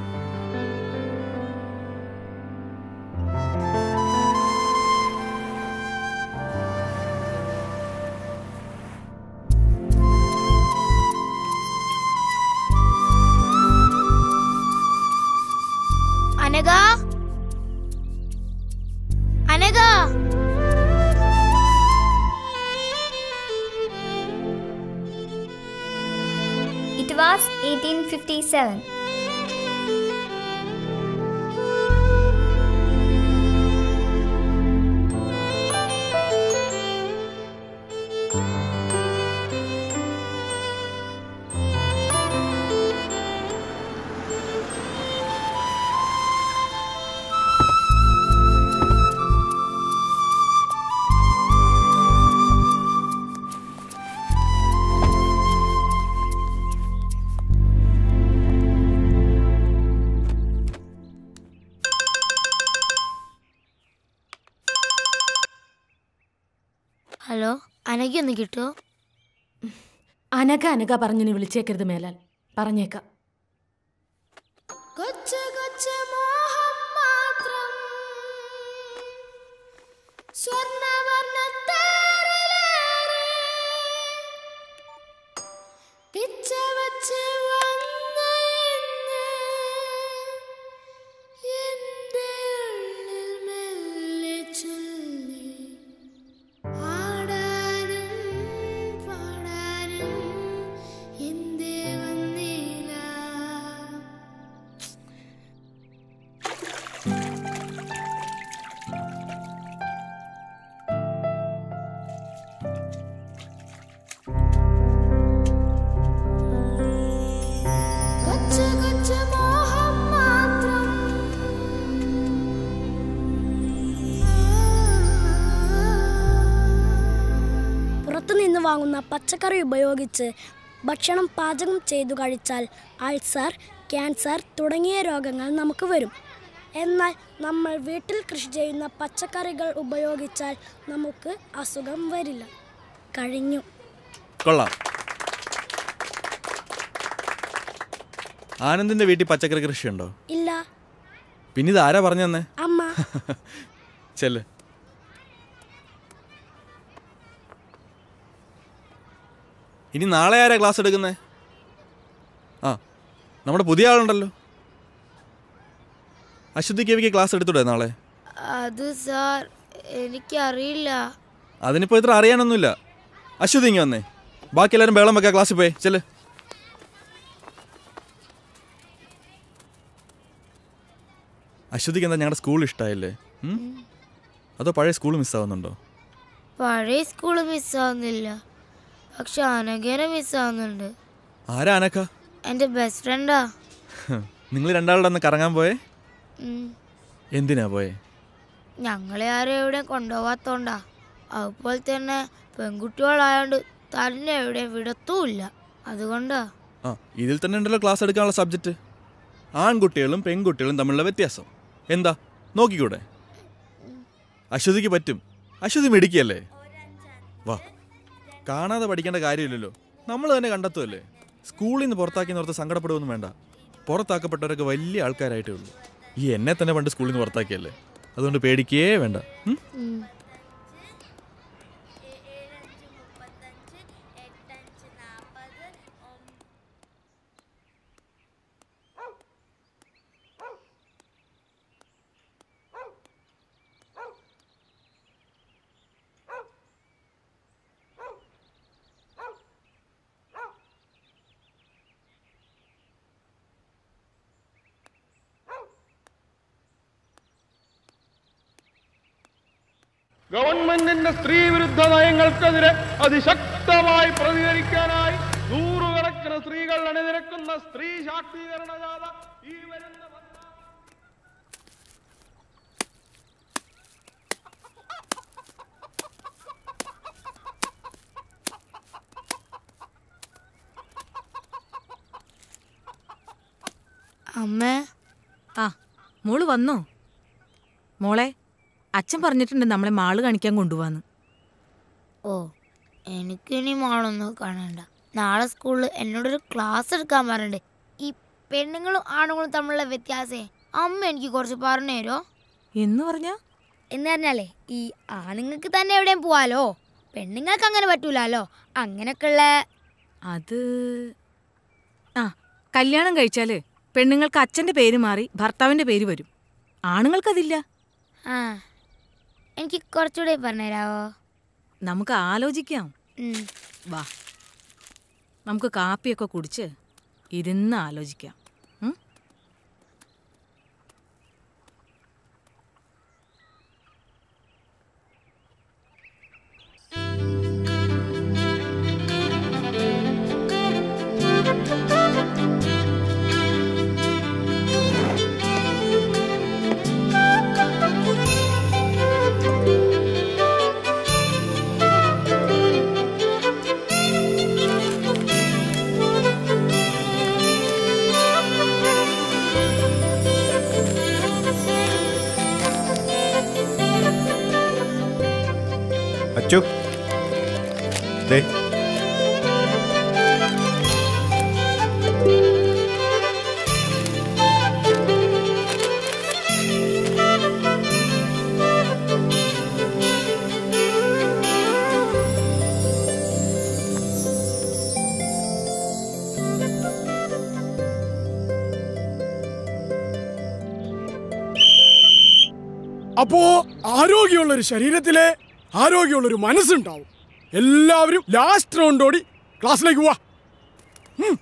Anagha Anagha It was 1857. Hello Anagha ഒന്ന് കിട്ടുമോ അനക അനക പറഞ്ഞു നീ വിളിച്ചേക്കരുത് മേലാൽ പറഞ്ഞേക്കാം കൊച്ചു കൊച്ചു മോഹം മാത്രം സ്വർണ്ണവർണ്ണത്തേരിലേറി പിച്ച വച്ച് വന്ന ഇന്ന് എൻ്റെ ഉള്ളിൽ മെല്ലെ ചൊല്ലി ആടാനും പാടാനും എന്തേ വന്നില്ല കൊച്ചു കൊച്ചു മോഹം മാത്രം പുറത്തുനിന്ന് വാങ്ങുന്ന പച്ചക്കറി ഉപയോഗിച്ച് ഭക്ഷണം പാചകം ചെയ്തു കഴിച്ചാൽ അൾസർ ക്യാൻസർ തുടങ്ങിയ രോഗങ്ങൾ നമുക്ക് വരും എന്നാൽ നമ്മൾ വീട്ടിൽ കൃഷി ചെയ്യുന്ന പച്ചക്കറികൾ ഉപയോഗിച്ചാൽ നമുക്ക് അസുഖം വരില്ല കഴിഞ്ഞു കൊള്ളാം ആനന്ദിന്റെ വീട്ടിൽ പച്ചക്കറി കൃഷിയുണ്ടോ ഇല്ല പിന്നെ ഇത് ആരാ പറഞ്ഞു തന്നെ അമ്മ ചെല്ല് ഇനി നാളെ ആരാ ക്ലാസ് എടുക്കുന്നേ ആ നമ്മുടെ പുതിയ ആളുണ്ടല്ലോ അശ്വതി കവിക്ക് ക്ലാസ് എടുത്തൂടെ നാളെ അത് സാർ എനിക്കറിയില്ല അതിനിപ്പോൾ ഇത്ര അറിയാനൊന്നുമില്ല അശ്വതി ഇങ്ങ് വന്നേ ബാക്കി എല്ലാവരും ബേളം വെക്കാം ക്ലാസ്സിൽ പോയി ചെല്ല് അശ്വതിക്ക് എന്താ ഞങ്ങളുടെ സ്കൂൾ ഇഷ്ടമായില്ലേ ഉം? അതോ പഴയ സ്കൂൾ മിസ്സാവുന്നുണ്ടോ പഴയ സ്കൂള് മിസ്സാവുന്നില്ല പക്ഷെ അനഘേനെ മിസ്സാവുന്നുണ്ട് ആരാ അനക്ക എൻ്റെ ബെസ്റ്റ് ഫ്രണ്ടാ നിങ്ങൾ രണ്ടാളുടെ ഒന്ന് കറങ്ങാൻ പോയേ ഉം. എന്തിനാ പോയേ ഞങ്ങളെ ആരും എവിടെ കൊണ്ടുപോകാത്തോണ്ടാ അതുപോലെ തന്നെ പെൺകുട്ടികളായോണ്ട് തന്നെ എവിടെ വിടത്തുമില്ല അതുകൊണ്ടാ ആ ഇതിൽ തന്നെ ഉണ്ടല്ലോ ക്ലാസ് എടുക്കാനുള്ള സബ്ജക്റ്റ് ആൺകുട്ടികളും പെൺകുട്ടികളും തമ്മിലുള്ള വ്യത്യാസം എന്താ നോക്കിക്കൂടെ അശ്വതിക്ക് പറ്റും അശ്വതി മിടിക്കല്ലേ വാ കാണാതെ പഠിക്കേണ്ട കാര്യമില്ലല്ലോ നമ്മൾ തന്നെ കണ്ടെത്തുമല്ലേ സ്കൂളിൽ നിന്ന് പുറത്താക്കി നിർത്ത് സങ്കടപ്പെടുമൊന്നും വേണ്ട പുറത്താക്കപ്പെട്ടവരൊക്കെ വലിയ ആൾക്കാരായിട്ടേ ഉള്ളൂ ഈ എന്നെ തന്നെ പണ്ട് സ്കൂളിൽ നിന്ന് പുറത്താക്കിയല്ലേ അതുകൊണ്ട് പേടിക്കേ വേണ്ട ഉം? ഗവൺമെന്റിന്റെ സ്ത്രീ വിരുദ്ധ നയങ്ങൾക്കെതിരെ അതിശക്തമായി പ്രതികരിക്കാനായി നൂറുകണക്കിന് സ്ത്രീകൾ അണിനിരക്കുന്ന സ്ത്രീ ശാക്തീകരണ ജാഥ ഈ വരുന്ന അമ്മേ ആ മോള് വന്നോ മോളെ അച്ഛൻ പറഞ്ഞിട്ടുണ്ട് നമ്മളെ മാള് കാണിക്കാൻ കൊണ്ടുപോവാന്ന് ഓ എനിക്കിനി മോളൊന്നും കാണണ്ട നാളെ സ്കൂളിൽ എന്നോടൊരു ക്ലാസ് എടുക്കാൻ പറഞ്ഞിട്ടുണ്ട് ഈ പെണ്ണുങ്ങളും ആണുങ്ങളും തമ്മിലുള്ള വ്യത്യാസേ അമ്മ എനിക്ക് കുറച്ച് പറഞ്ഞു തരോ എന്ന് പറഞ്ഞാ എന്ന് പറഞ്ഞാലേ ഈ ആണുങ്ങൾക്ക് തന്നെ എവിടെയും പോവാലോ പെണ്ണുങ്ങൾക്ക് അങ്ങനെ പറ്റൂലല്ലോ അങ്ങനെയൊക്കെയുള്ള അത് ആ കല്യാണം കഴിച്ചാല് പെണ്ണുങ്ങൾക്ക് അച്ഛന്റെ പേര് മാറി ഭർത്താവിന്റെ പേര് വരും ആണുങ്ങൾക്കതില്ല ആ എനിക്ക് കുറച്ചുകൂടെ പറഞ്ഞുതരാവോ നമുക്ക് ആലോചിക്കാം ഉം. വാ നമുക്ക് കാപ്പിയൊക്കെ കുടിച്ച് ഇരുന്ന് ആലോചിക്കാം ഉം? അച്ചു ദേ അപ്പോ ആരോഗ്യമുള്ള ഒരു ശരീരത്തിലെ ആരോഗ്യമുള്ള ഒരു മനസ്സുണ്ടാവും എല്ലാവരും ലാസ്റ്റ് റൗണ്ട് ഓടി ക്ലാസ്സിലേക്ക് പോവാ ഉം.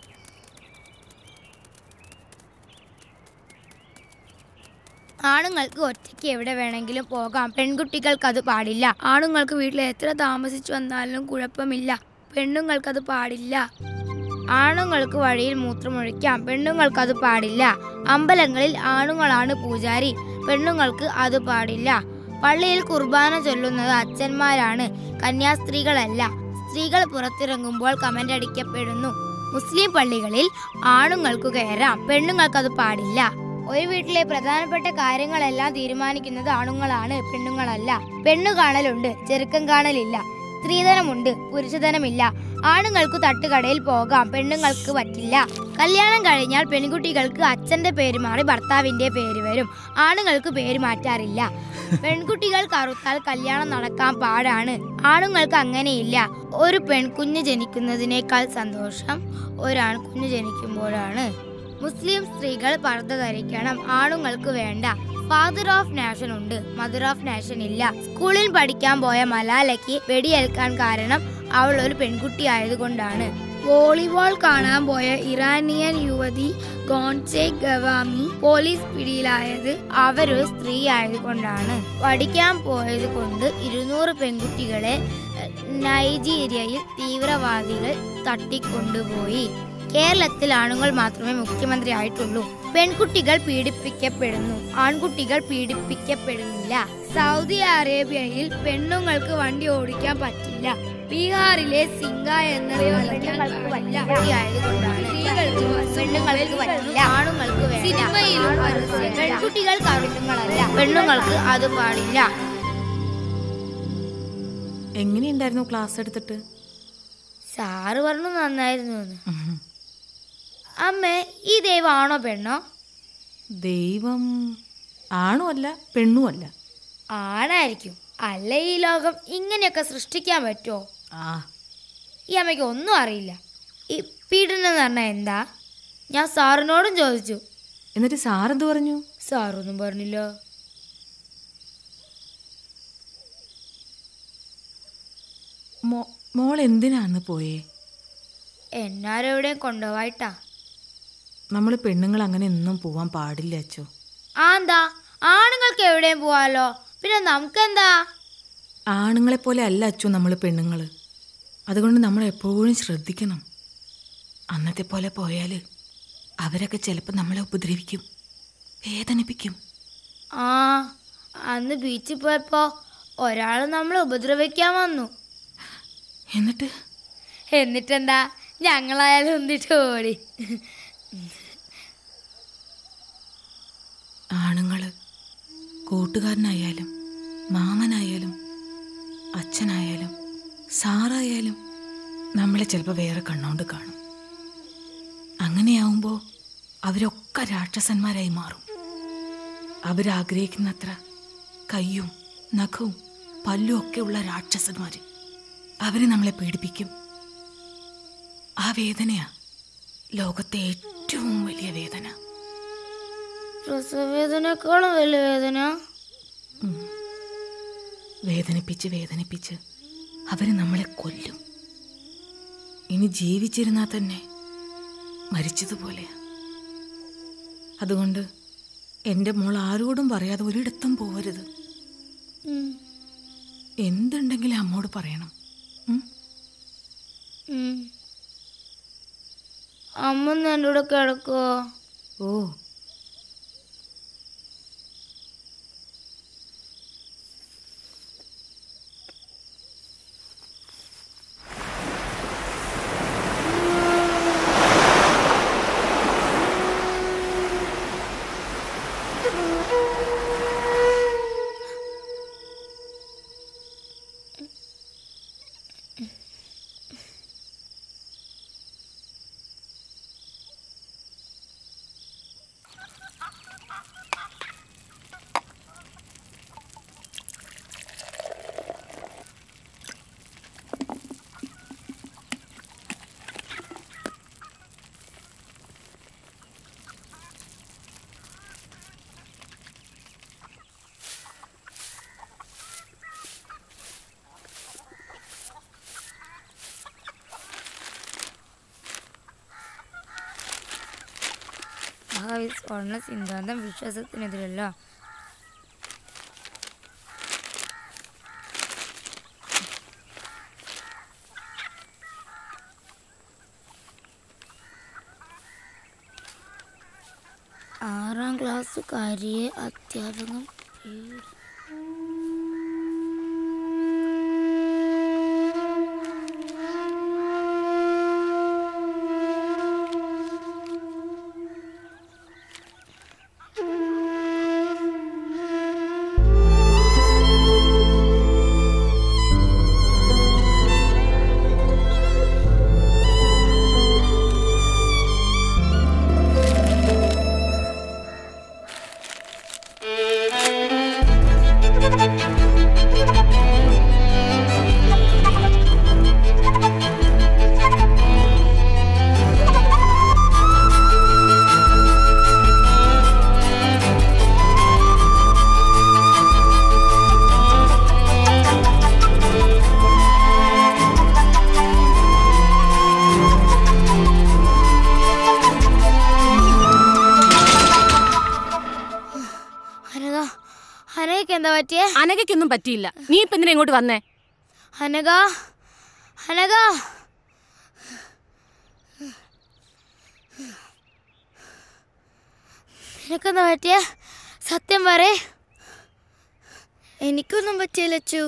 ആണുങ്ങൾക്ക് ഒറ്റയ്ക്ക് എവിടെ വേണമെങ്കിലും പോകാം പെൺകുട്ടികൾക്ക് അത് പാടില്ല ആണുങ്ങൾക്ക് വീട്ടിൽ എത്ര താമസിച്ചു വന്നാലും കുഴപ്പമില്ല പെണ്ണുങ്ങൾക്ക് അത് പാടില്ല ആണുങ്ങൾക്ക് വഴിയിൽ മൂത്രമൊഴിക്കാം പെണ്ണുങ്ങൾക്ക് അത് പാടില്ല അമ്പലങ്ങളിൽ ആണുങ്ങളാണ് പൂജാരി പെണ്ണുങ്ങൾക്ക് അത് പാടില്ല പള്ളിയിൽ കുർബാന ചൊല്ലുന്നത് അച്ഛന്മാരാണ് കന്യാസ്ത്രീകളല്ല സ്ത്രീകൾ പുറത്തിറങ്ങുമ്പോൾ കമന്റ് അടിക്കപ്പെടുന്നു മുസ്ലിം പള്ളികളിൽ ആണുങ്ങൾക്ക് കയറാം പെണ്ണുങ്ങൾക്ക് അത് പാടില്ല ഒരു വീട്ടിലെ പ്രധാനപ്പെട്ട കാര്യങ്ങളെല്ലാം തീരുമാനിക്കുന്നത് ആണുങ്ങളാണ് പെണ്ണുങ്ങളല്ല പെണ്ണു കാണലുണ്ട് ചെറുക്കം കാണലില്ല സ്ത്രീധനമുണ്ട് പുരുഷധനമില്ല ആണുങ്ങൾക്ക് തട്ടുകടയിൽ പോകാം പെണ്ണുങ്ങൾക്ക് പറ്റില്ല കല്യാണം കഴിഞ്ഞാൽ പെൺകുട്ടികൾക്ക് അച്ഛന്റെ പേര് മാറി ഭർത്താവിന്റെ പേര് വരും ആണുങ്ങൾക്ക് പേര് മാറ്റാറില്ല പെൺകുട്ടികൾ കറുത്താൽ കല്യാണം നടക്കാൻ പാടാണ് ആണുങ്ങൾക്ക് അങ്ങനെയില്ല ഒരു പെൺകുഞ്ഞ് ജനിക്കുന്നതിനേക്കാൾ സന്തോഷം ഒരാൺകുഞ്ഞ് ജനിക്കുമ്പോഴാണ് മുസ്ലിം സ്ത്രീകൾ പർദ്ദ ധരിക്കണം ആണുങ്ങൾക്ക് വേണ്ട ഫാദർ ഓഫ് നാഷൻ ഉണ്ട് മദർ ഓഫ് നാഷൻ ഇല്ല സ്കൂളിൽ പഠിക്കാൻ പോയ മലാലയ്ക്ക് വെടിയേൽക്കാൻ കാരണം അവൾ ഒരു പെൺകുട്ടി ആയതുകൊണ്ടാണ് വോളിബോൾ കാണാൻ പോയ ഇറാനിയൻ യുവതി ഗോൺസെ ഗവാമി പോലീസ് പിടിയിലായത് അവരൊരു സ്ത്രീ ആയതുകൊണ്ടാണ് പഠിക്കാൻ പോയത് കൊണ്ട് ഇരുന്നൂറ് പെൺകുട്ടികളെ എഹ്, നൈജീരിയയിൽ തീവ്രവാദികൾ തട്ടിക്കൊണ്ടുപോയി കേരളത്തിൽ ആണുങ്ങൾ മാത്രമേ മുഖ്യമന്ത്രി ആയിട്ടുള്ളൂ പെൺകുട്ടികൾ പീഡിപ്പിക്കപ്പെടുന്നു ആൺകുട്ടികൾ പീഡിപ്പിക്കപ്പെടുന്നില്ല സൗദി അറേബ്യയിൽ പെണ്ണുങ്ങൾക്ക് വണ്ടി ഓടിക്കാൻ പറ്റില്ല ബീഹാറിലെ സിംഗ എന്ന പെണ്ണുങ്ങൾക്ക് പറ്റില്ല ആയതുകൊണ്ടാണ് പെണ്ണുങ്ങൾക്ക് പറ്റില്ല ആണുങ്ങൾക്ക് വേണ്ട സിനിമയിലും പെൺകുട്ടികൾ കറുത്തുങ്ങളല്ല പെണ്ണുങ്ങൾക്ക് അത് പാടില്ല എങ്ങനെയുണ്ടായിരുന്നു ക്ലാസ് എടുത്തിട്ട് സാറ് പറഞ്ഞു നന്നായിരുന്നു എന്ന്. അമ്മേ ഈ ദൈവമാണോ പെണ്ണോ ദൈവം ആണും അല്ല പെണ്ണും അല്ല ആണായിരിക്കും അല്ല ഈ ലോകം ഇങ്ങനെയൊക്കെ സൃഷ്ടിക്കാൻ പറ്റുമോ ആ ഈ അമ്മയ്ക്ക് ഒന്നും അറിയില്ല ഈ പീഡനം എന്ന് പറഞ്ഞാൽ എന്താ ഞാൻ സാറിനോടും ചോദിച്ചു എന്നിട്ട് സാറെന്ത് പറഞ്ഞു സാറൊന്നും പറഞ്ഞില്ല മോ മോൾ എന്തിനാന്ന് പോയേ എന്നാരെവിടെയും കൊണ്ടുപോയിട്ടാ നമ്മൾ പെണ്ണുങ്ങൾ അങ്ങനെ ഒന്നും പോവാൻ പാടില്ല അച്ചോ ആ എന്താ ആണുങ്ങൾക്ക് എവിടെയും പോവാലോ പിന്നെ നമുക്കെന്താ ആണുങ്ങളെ പോലെ അല്ല അച്ചു നമ്മൾ പെണ്ണുങ്ങൾ അതുകൊണ്ട് നമ്മൾ എപ്പോഴും ശ്രദ്ധിക്കണം അന്നത്തെ പോലെ പോയാൽ അവരൊക്കെ ചിലപ്പോൾ നമ്മളെ ഉപദ്രവിക്കും വേദനിപ്പിക്കും ആ അന്ന് ബീച്ചിൽ പോയപ്പോ ഒരാൾ നമ്മളെ ഉപദ്രവിക്കാൻ വന്നു എന്നിട്ട് എന്നിട്ടെന്താ ഞങ്ങളായാലും ഒന്നിട്ട് ഓടി കൂട്ടുകാരനായാലും മാമനായാലും അച്ഛനായാലും സാറായാലും നമ്മളെ ചിലപ്പോൾ വേറെ കണ്ണോണ്ട് കാണും അങ്ങനെയാവുമ്പോൾ അവരൊക്കെ രാക്ഷസന്മാരായി മാറും അവരാഗ്രഹിക്കുന്നത്ര കയ്യും നഖവും പല്ലും ഒക്കെ ഉള്ള രാക്ഷസന്മാർ അവര് നമ്മളെ പീഡിപ്പിക്കും ആ വേദനയാ ലോകത്തെ ഏറ്റവും വലിയ വേദന പ്രസവവേദനേക്കാളും വലിയ വേദന വേദനിപ്പിച്ച് വേദനിപ്പിച്ച് അവര് നമ്മളെ കൊല്ലും ഇനി ജീവിച്ചിരുന്നാൽ തന്നെ മരിച്ചതുപോലെയാ അതുകൊണ്ട് എൻ്റെ മോൾ ആരോടും പറയാതെ ഒരിടത്തും പോവരുത് ഉം. എന്തുണ്ടെങ്കിലും അമ്മോട് പറയണം ഉം. അമ്മ ഒന്ന് എൻ്റെ കൂടെ കിടക്കുവോ ഓ ആ സ്വർണ്ണ സിദ്ധാന്തം വിശ്വാസത്തിനെതിരല്ല ആറാം ക്ലാസ്സുകാരിയെ അധ്യാപകൻ പീഡി- അനഘ അനഘയ്ക്ക് എന്താ പറ്റിയേ അനഘയ്ക്കൊന്നും പറ്റിയില്ല നീ ഇപ്പൊ എന്തിനാ ഇങ്ങോട്ട് വന്നേ അനഘ അനഘ നിനക്കെന്താ പറ്റിയ സത്യം പറ എനിക്കൊന്നും പറ്റിയില്ല Achu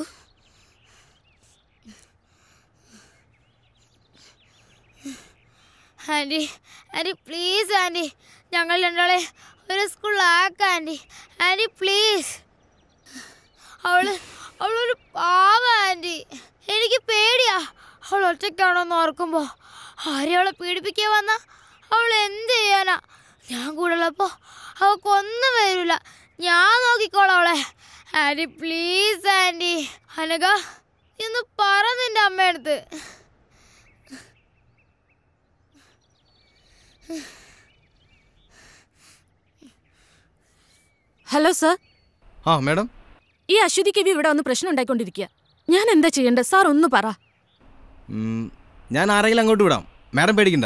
aunty aunty please aunty ഞങ്ങൾ രണ്ടാളെ ഒരു സ്കൂളിലാക്കാം ആൻറ്റി ആൻറ്റി പ്ലീസ് അവള് അവളൊരു പാവ ആൻറ്റി എനിക്ക് പേടിയാ അവൾ ഒറ്റയ്ക്കാണോന്ന് ഓർക്കുമ്പോൾ ആരെയും അവളെ പീഡിപ്പിക്കാൻ വന്ന അവൾ എന്ത് ചെയ്യാനാ ഞാൻ കൂടെ ഉള്ളപ്പോൾ അവൾക്കൊന്നും വരില്ല ഞാൻ നോക്കിക്കോളാം അവളെ ആൻറ്റി പ്ലീസ് ആൻറ്റി അനക ഇന്ന് പറ നിന്റെ അമ്മയടുത്ത് ഹലോ സർ ആ മാഡം ഈ അശ്വതി കവി ഇവിടെ വന്ന് പ്രശ്നം ഉണ്ടായിക്കൊണ്ടിരിക്കുക ഞാൻ എന്താ ചെയ്യേണ്ടത് സാർ ഒന്ന് പറ ഉം, ഞാൻ ആരെങ്കിലും അങ്ങോട്ട് വിടാം മാഡം പേടിക്കണ്ട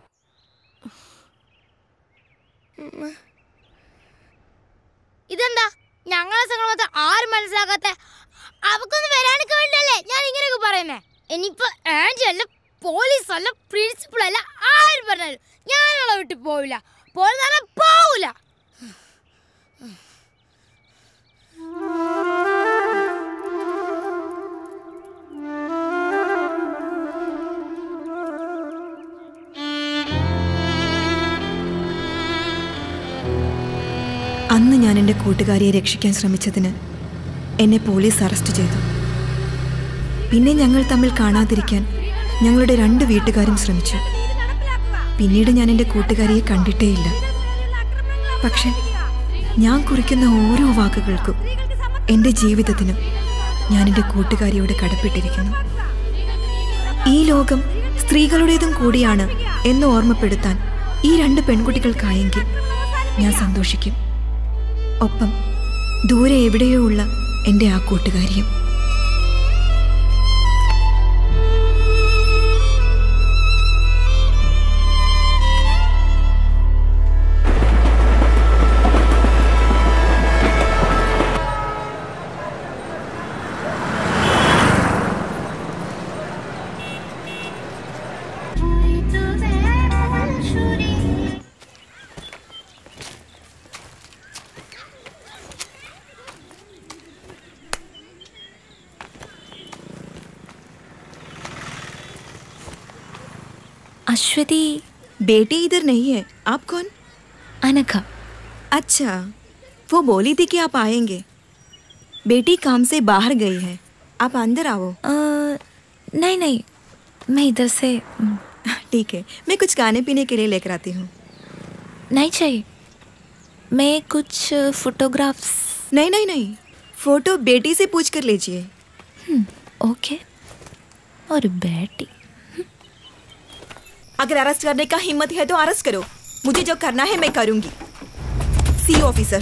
ഇതെന്താ ഞങ്ങളെ സംഘടന ആരും മനസ്സിലാക്കാത്ത അവക്കൊന്നും വരാനൊക്കെ വേണ്ടല്ലേ ഞാൻ ഇങ്ങനെയൊക്കെ പറയുന്നേ ഇനിയിപ്പോ ആന്റി അല്ല പോലീസ് അല്ല പ്രിൻസിപ്പൾ അല്ല ആരും പറഞ്ഞാലും ഞാനവളെ വിട്ട് പോവില്ല പോലെന്ന് പോവില്ല അന്ന് ഞാൻ എൻ്റെ കൂട്ടുകാരിയെ രക്ഷിക്കാൻ ശ്രമിച്ചതിന് എന്നെ പോലീസ് അറസ്റ്റ് ചെയ്തു പിന്നെ ഞങ്ങൾ തമ്മിൽ കാണാതിരിക്കാൻ ഞങ്ങളുടെ രണ്ട് വീട്ടുകാരും ശ്രമിച്ചു പിന്നീട് ഞാൻ എൻ്റെ കൂട്ടുകാരിയെ കണ്ടിട്ടേയില്ല പക്ഷെ ഞാൻ കുറിക്കുന്ന ഓരോ വാക്കുകൾക്കും എൻ്റെ ജീവിതത്തിനും ഞാൻ എൻ്റെ കൂട്ടുകാരിയോട് കടപ്പെട്ടിരിക്കുന്നു ഈ ലോകം സ്ത്രീകളുടേതും കൂടിയാണ് എന്ന് ഓർമ്മപ്പെടുത്താൻ ഈ രണ്ട് പെൺകുട്ടികൾക്കായെങ്കിൽ ഞാൻ സന്തോഷിക്കും ഒപ്പം ദൂരെ എവിടെയോ ഉള്ള എൻ്റെ ആ കൂട്ടുകാരിയും अश्वती बेटी इधर नहीं है आप कौन अनघा अच्छा वो बोली थी कि आप आएंगे बेटी काम से बाहर गई है आप अंदर आओ नहीं नहीं मैं इधर से ठीक है मैं कुछ खाने पीने के लिए लेकर आती हूँ नहीं चाहिए मैं कुछ फोटोग्राफ्स नहीं नहीं नहीं फोटो बेटी से पूछ कर लीजिए ओके और बेटी अगर अरेस्ट करने का हिम्मत है तो अरेस्ट करो मुझे जो करना है मैं करूंगी C officer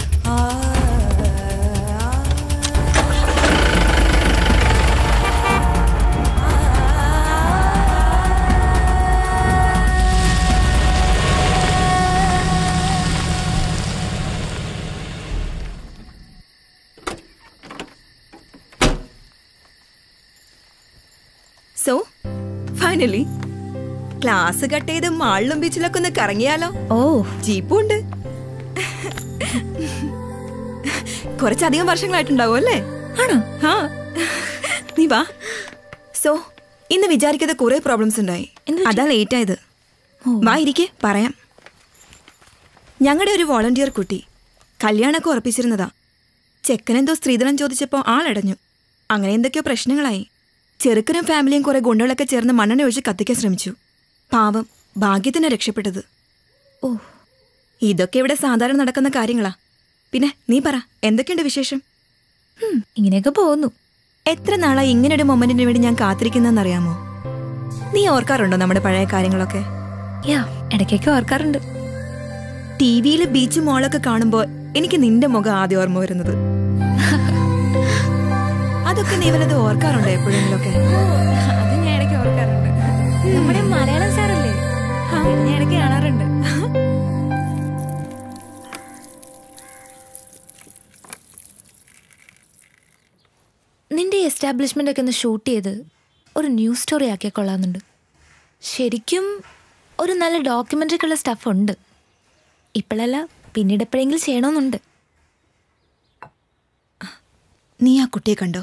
so finally class cut ചെയ്ത് മാളിലും ബീച്ചിലൊക്കെ ഒന്ന് കറങ്ങിയാലോ ഓ ജീപ്പും ഉണ്ട് കുറച്ചധികം വർഷങ്ങളായിട്ടുണ്ടാവും അല്ലേ ആണോ ആ നീ വാ സോ ഇന്ന് വിചാരിക്കാതെ കുറെ പ്രോബ്ലംസ് ഉണ്ടായി അതാ ലേറ്റ് ആയത് വാ ഇരിക്കെ പറയാം ഞങ്ങളുടെ ഒരു വോളണ്ടിയർ കുട്ടി കല്യാണമൊക്കെ ഉറപ്പിച്ചിരുന്നതാ ചെക്കനെന്തോ സ്ത്രീധനം ചോദിച്ചപ്പോൾ ആളടഞ്ഞു അങ്ങനെ എന്തൊക്കെയോ പ്രശ്നങ്ങളായി ചെറുക്കനും ഫാമിലിയും കുറെ ഗുണ്ടകളൊക്കെ ചേർന്ന് മണ്ണെണ്ണ ഒഴിച്ച് കത്തിക്കാൻ ശ്രമിച്ചു പാവം ഭാഗ്യത്തിനാ രക്ഷപ്പെട്ടത് ഓ ഇതൊക്കെ ഇവിടെ സാധാരണ നടക്കുന്ന കാര്യങ്ങളാ പിന്നെ നീ പറ എന്തൊക്കെയുണ്ട് വിശേഷം ഇങ്ങനെയൊക്കെ പോകുന്നു എത്ര നാളായി ഇങ്ങനൊരു മൊമെന്റിന് വേണ്ടി ഞാൻ കാത്തിരിക്കുന്നറിയാമോ നീ ഓർക്കാറുണ്ടോ നമ്മുടെ പഴയ കാര്യങ്ങളൊക്കെ യാ ഇടയ്ക്കൊക്കെ ഓർക്കാറുണ്ട് ടി വിയിൽ ബീച്ച് മോളൊക്കെ കാണുമ്പോ എനിക്ക് നിന്റെ മുഖം ആദ്യം ഓർമ്മ വരുന്നത് അതൊക്കെ നീ വല്ലത് ഓർക്കാറുണ്ടോ എപ്പോഴെങ്കിലൊക്കെ അത് ഞാൻ ഇടയ്ക്ക് ഓർക്കാറുണ്ട് നമ്മുടെ മലയാളം സാറല്ലേ ഞാൻ ഇടയ്ക്ക് കാണാറുണ്ട് നിന്റെ എസ്റ്റാബ്ലിഷ്മെന്റ് ഒക്കെ ഒന്ന് ഷൂട്ട് ചെയ്ത് ഒരു ന്യൂസ് സ്റ്റോറി ആക്കിയാൽ കൊള്ളാമെന്നുണ്ട് ശരിക്കും ഒരു നല്ല ഡോക്യുമെൻ്ററിക്കുള്ള സ്റ്റഫ് ഉണ്ട് ഇപ്പോഴല്ല പിന്നീട് എപ്പോഴെങ്കിലും ചെയ്യണമെന്നുണ്ട് നീ ആ കുട്ടിയെ കണ്ടോ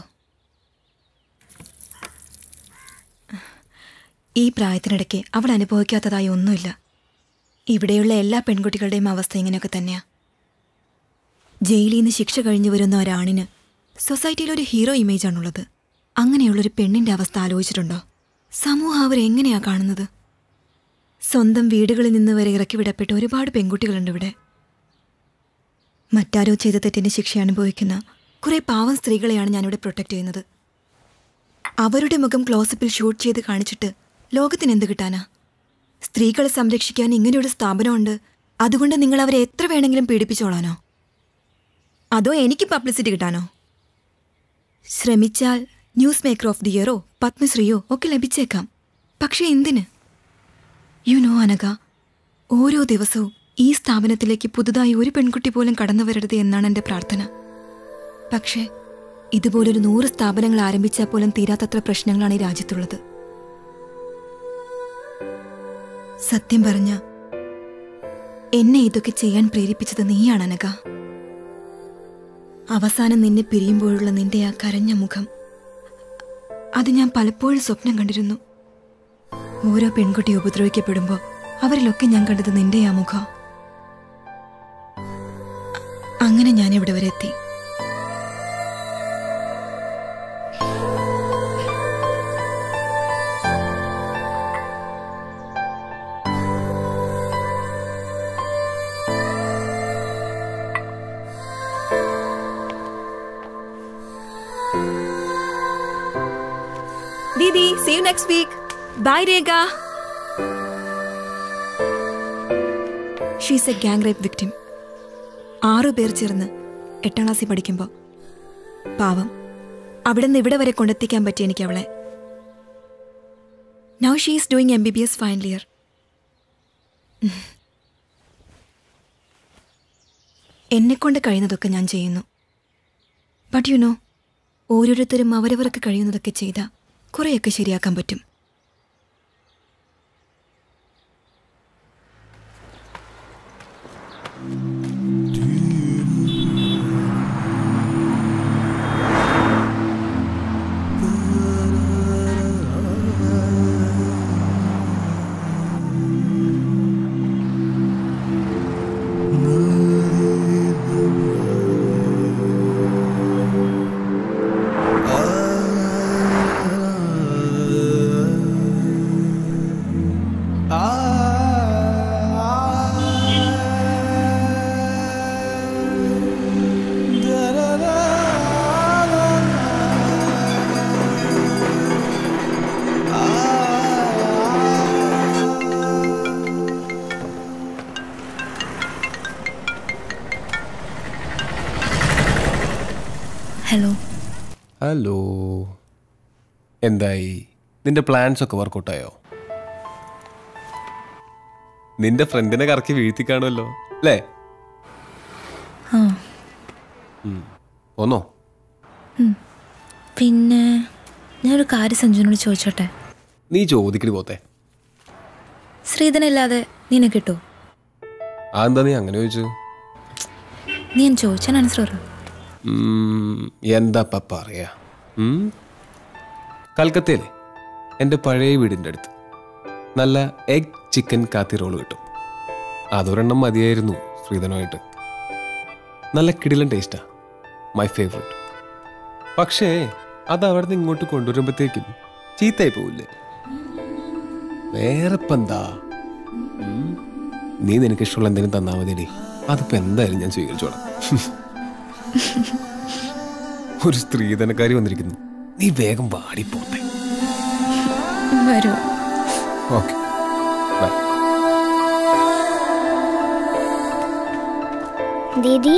ഈ പ്രായത്തിനിടയ്ക്ക് അവൾ അനുഭവിക്കാത്തതായി ഒന്നുമില്ല ഇവിടെയുള്ള എല്ലാ പെൺകുട്ടികളുടെയും അവസ്ഥ ഇങ്ങനെയൊക്കെ തന്നെയാ ജയിലിൽ നിന്ന് ശിക്ഷ കഴിഞ്ഞു വരുന്ന ഒരാണിന് സൊസൈറ്റിയിൽ ഒരു ഹീറോ ഇമേജാണുള്ളത് അങ്ങനെയുള്ളൊരു പെണ്ണിന്റെ അവസ്ഥ ആലോചിച്ചിട്ടുണ്ടോ സമൂഹം അവരെ എങ്ങനെയാ കാണുന്നത് സ്വന്തം വീടുകളിൽ നിന്ന് വരെ ഇറക്കി വിടപ്പെട്ട ഒരുപാട് പെൺകുട്ടികളുണ്ട് ഇവിടെ മറ്റാരോ ചെയ്ത തെറ്റിന് ശിക്ഷ അനുഭവിക്കുന്ന കുറെ പാവം സ്ത്രീകളെയാണ് ഞാനിവിടെ പ്രൊട്ടക്ട് ചെയ്യുന്നത് അവരുടെ മുഖം ക്ലോസപ്പിൽ ഷൂട്ട് ചെയ്ത് കാണിച്ചിട്ട് ലോകത്തിന് എന്ത് കിട്ടാനാ സ്ത്രീകളെ സംരക്ഷിക്കാൻ ഇങ്ങനെയൊരു സ്ഥാപനമുണ്ട് അതുകൊണ്ട് നിങ്ങൾ അവരെ എത്ര വേണമെങ്കിലും പീഡിപ്പിച്ചോളാനോ അതോ എനിക്ക് പബ്ലിസിറ്റി കിട്ടാനോ ശ്രമിച്ചാൽ ന്യൂസ് മേക്കർ ഓഫ് ദി ഇയറോ പത്മശ്രീയോ ഒക്കെ ലഭിച്ചേക്കാം പക്ഷെ എന്തിന് യു നോ അനഘ ഓരോ ദിവസവും ഈ സ്ഥാപനത്തിലേക്ക് പുതുതായി ഒരു പെൺകുട്ടി പോലും കടന്നു വരരുത് എന്നാണ് എൻ്റെ പ്രാർത്ഥന പക്ഷേ ഇതുപോലൊരു നൂറ് സ്ഥാപനങ്ങൾ ആരംഭിച്ചാൽ പോലും തീരാത്തത്ര പ്രശ്നങ്ങളാണ് ഈ രാജ്യത്തുള്ളത് സത്യം പറഞ്ഞ എന്നെ ഇതൊക്കെ ചെയ്യാൻ പ്രേരിപ്പിച്ചത് നീയാണ് അനഘ അവസാനം നിന്നെ പിരിയുമ്പോഴുള്ള നിന്റെ ആ കരഞ്ഞ മുഖം അത് ഞാൻ പലപ്പോഴും സ്വപ്നം കണ്ടിരുന്നു ഓരോ പെൺകുട്ടി ഉപദ്രവിക്കപ്പെടുമ്പോൾ അവരിലൊക്കെ ഞാൻ കണ്ടത് നിന്റെ ആ മുഖം അങ്ങനെ ഞാൻ ഇവിടെ വരെ എത്തി ദീദി see you next week bye Rekha she's a gang rape victim ആറു പേർ ചേർന്ന് എട്ടാം ക്ലാസ്സിൽ പഠിക്കുമ്പോൾ പാവം അവിടെ നിന്ന് ഇവിടെ വരെ കൊണ്ടെത്തിക്കാൻ പറ്റി എനിക്ക് അവളെ now she is doing M B B S final year എന്നെക്കൊണ്ട് കഴിയുന്നതൊക്കെ ഞാൻ ചെയ്യുന്നു ബട്ട് യു നോ ഓരോരുത്തരും അവരവർക്ക് കഴിയുന്നതൊക്കെ ചെയ്താൽ കുറേയൊക്കെ ശരിയാക്കാൻ പറ്റും ഹലോ ഹലോ എന്തായി നിന്റെ പ്ലാൻസ് ഒക്കെ വർക്കൗട്ടായോ നിന്റെ ഫ്രണ്ടിനെ കറക്കി വീഴ്ത്തി കാണുമല്ലോ അല്ലേ ആ ഉം. പോന്നോ ഉം. പിന്നെ ഞാനൊരു കാര്യം സഞ്ജുവിനോട് ചോദിച്ചോട്ടെ നീ ചോദിക്കടി പോത്തെ ശ്രീധനില്ലാതെ നിന്നെ കിട്ടുമോ അതെന്താ നീ അങ്ങനെ ചോദിച്ചു നീ ഞാൻ ചോദിച്ചാൽ ആൻസർ പറ ഉം, എന്താ പറയാ ഉം? കൽക്കത്തയിലെ എൻ്റെ പഴയ വീടിൻ്റെ അടുത്ത് നല്ല എഗ് ചിക്കൻ കാത്തി റോള് കിട്ടും അതൊരെണ്ണം മതിയായിരുന്നു ശ്രീധനുമായിട്ട് നല്ല കിടിലൻ ടേസ്റ്റാ മൈ ഫേവറേറ്റ് പക്ഷേ അത് അവിടെ നിന്ന് ഇങ്ങോട്ട് കൊണ്ടുവരുമ്പോഴത്തേക്കും ചീത്തയായി പോവില്ലേ വേറെ ഇപ്പം എന്താ ഉം? നീ നിനക്ക് ഇഷ്ടമുള്ള എന്തെങ്കിലും തന്നാൽ മതിയടി അതിപ്പോ എന്തായാലും ഞാൻ സ്വീകരിച്ചോളാം ഒരു സ്ത്രീധനക്കാരി വന്നിരിക്കുന്നു നീ വേഗം വാടി പോട്ടെ വരൂ ഓക്കെ ബൈ ദീദി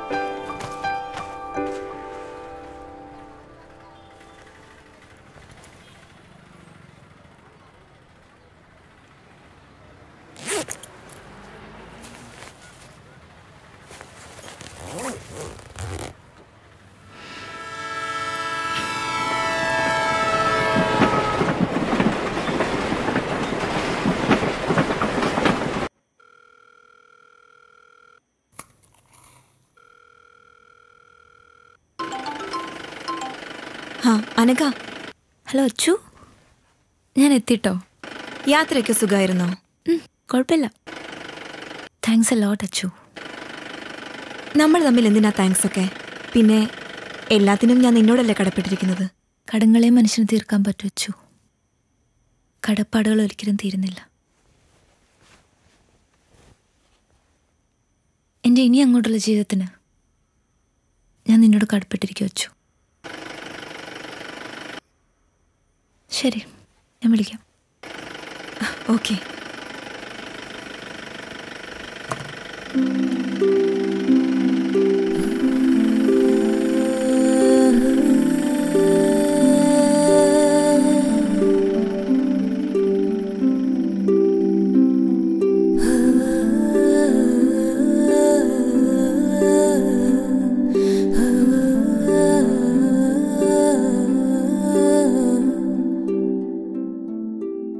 ആ അനഘ ഹലോ അച്ചു ഞാൻ എത്തിട്ടോ യാത്രയൊക്കെ സുഖമായിരുന്നോ കുഴപ്പമില്ല താങ്ക്സ് എ ലോട്ട് അച്ചു നമ്മൾ തമ്മിൽ എന്തിനാ താങ്ക്സ് ഒക്കെ പിന്നെ എല്ലാത്തിനും ഞാൻ നിന്നോടല്ലേ കടപ്പെട്ടിരിക്കുന്നത് കടങ്ങളെ മനുഷ്യന് തീർക്കാൻ പറ്റും അച്ചു കടപ്പാടുകൾ ഒരിക്കലും തീരുന്നില്ല എൻ്റെ ഇനി അങ്ങോട്ടുള്ള ജീവിതത്തിന് ഞാൻ നിന്നോട് കടപ്പെട്ടിരിക്കും അച്ചു ശരി ഞാൻ വിളിക്കാം ഓക്കെ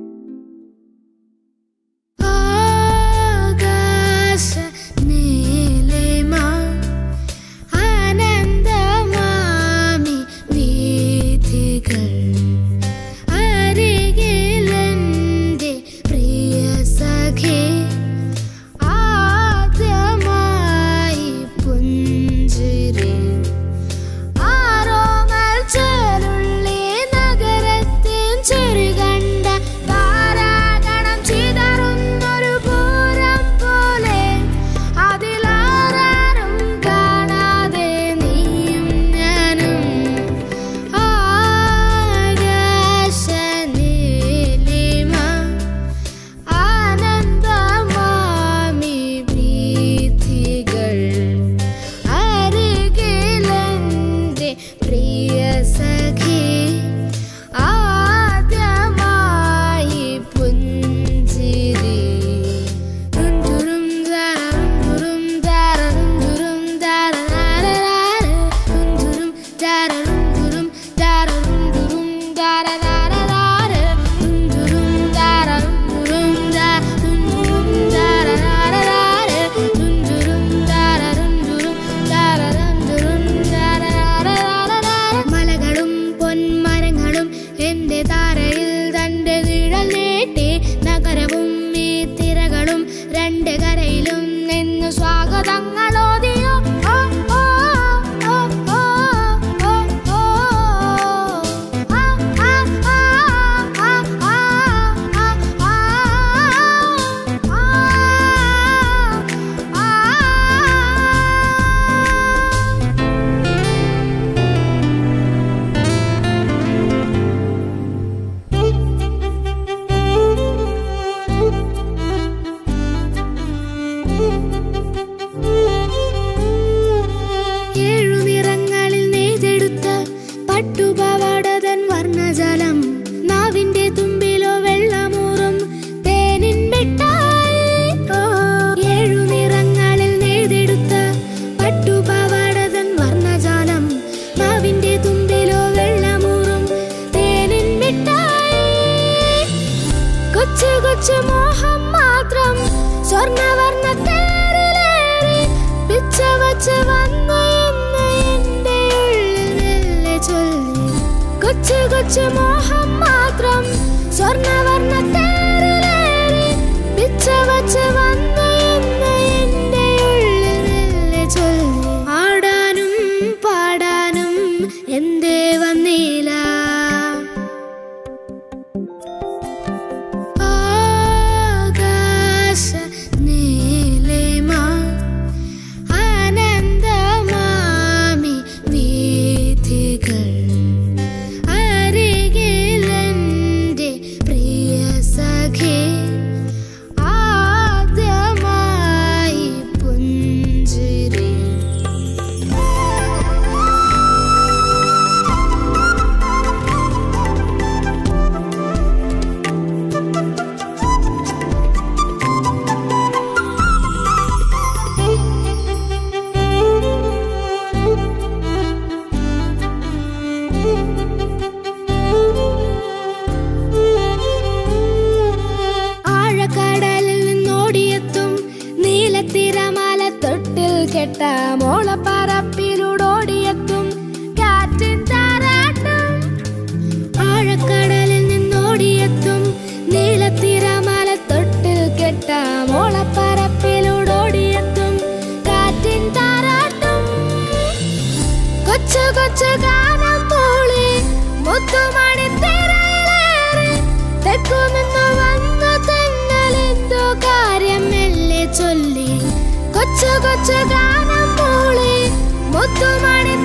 ആകാശ നീ വച്ച് വന്ന് എന്ന് എൻ്റെ ഉള്ളിൽ മെല്ലെ ചൊല്ലി കൊച്ചു കൊച്ചു മോഹം മാത്രം സ്വർണവർണ്ണ തേരിലേറി പിച്ച വച്ച് വന്ന് എന്ന് എൻ്റെ ഉള്ളിൽ മെല്ലെ ചൊല്ലി ആടാനും പാടാനും എന്തേ വന്നില്ല ആകാശ നീലിമ ആനന്ദമാമി വീഥികൾ അരികിലെൻ്റെ പ്രിയ സഖി ആദ്യമായി പുഞ്ചിരി ആഴക്കടലിൽ നിന്നോടിയെത്തും നീലത്തിരമാല തൊട്ടിൽ കെട്ട മോളപ്പറപ്പിലൂടോടിയെത്തും കാറ്റിൻ താരാട്ടം ആഴക്കടലിൽ നിന്നോടിയെത്തും നീലത്തിരമാല തൊട്ടിൽ കെട്ട മോളപ്പറപ്പിലൂടോടിയെത്തും കാറ്റിൻ താരാട്ടം കൊച്ചു കൊച്ചു ഗാനം മൂളി മുത്തുമണി തിരയിലേറി തെക്കുനിന്നു വന്ന തെന്നലെന്തോ കാര്യം മെല്ലെ ചൊല്ലി കൊച്ചു കൊച്ചു ഗാനം മൂളി മുത്തുമണി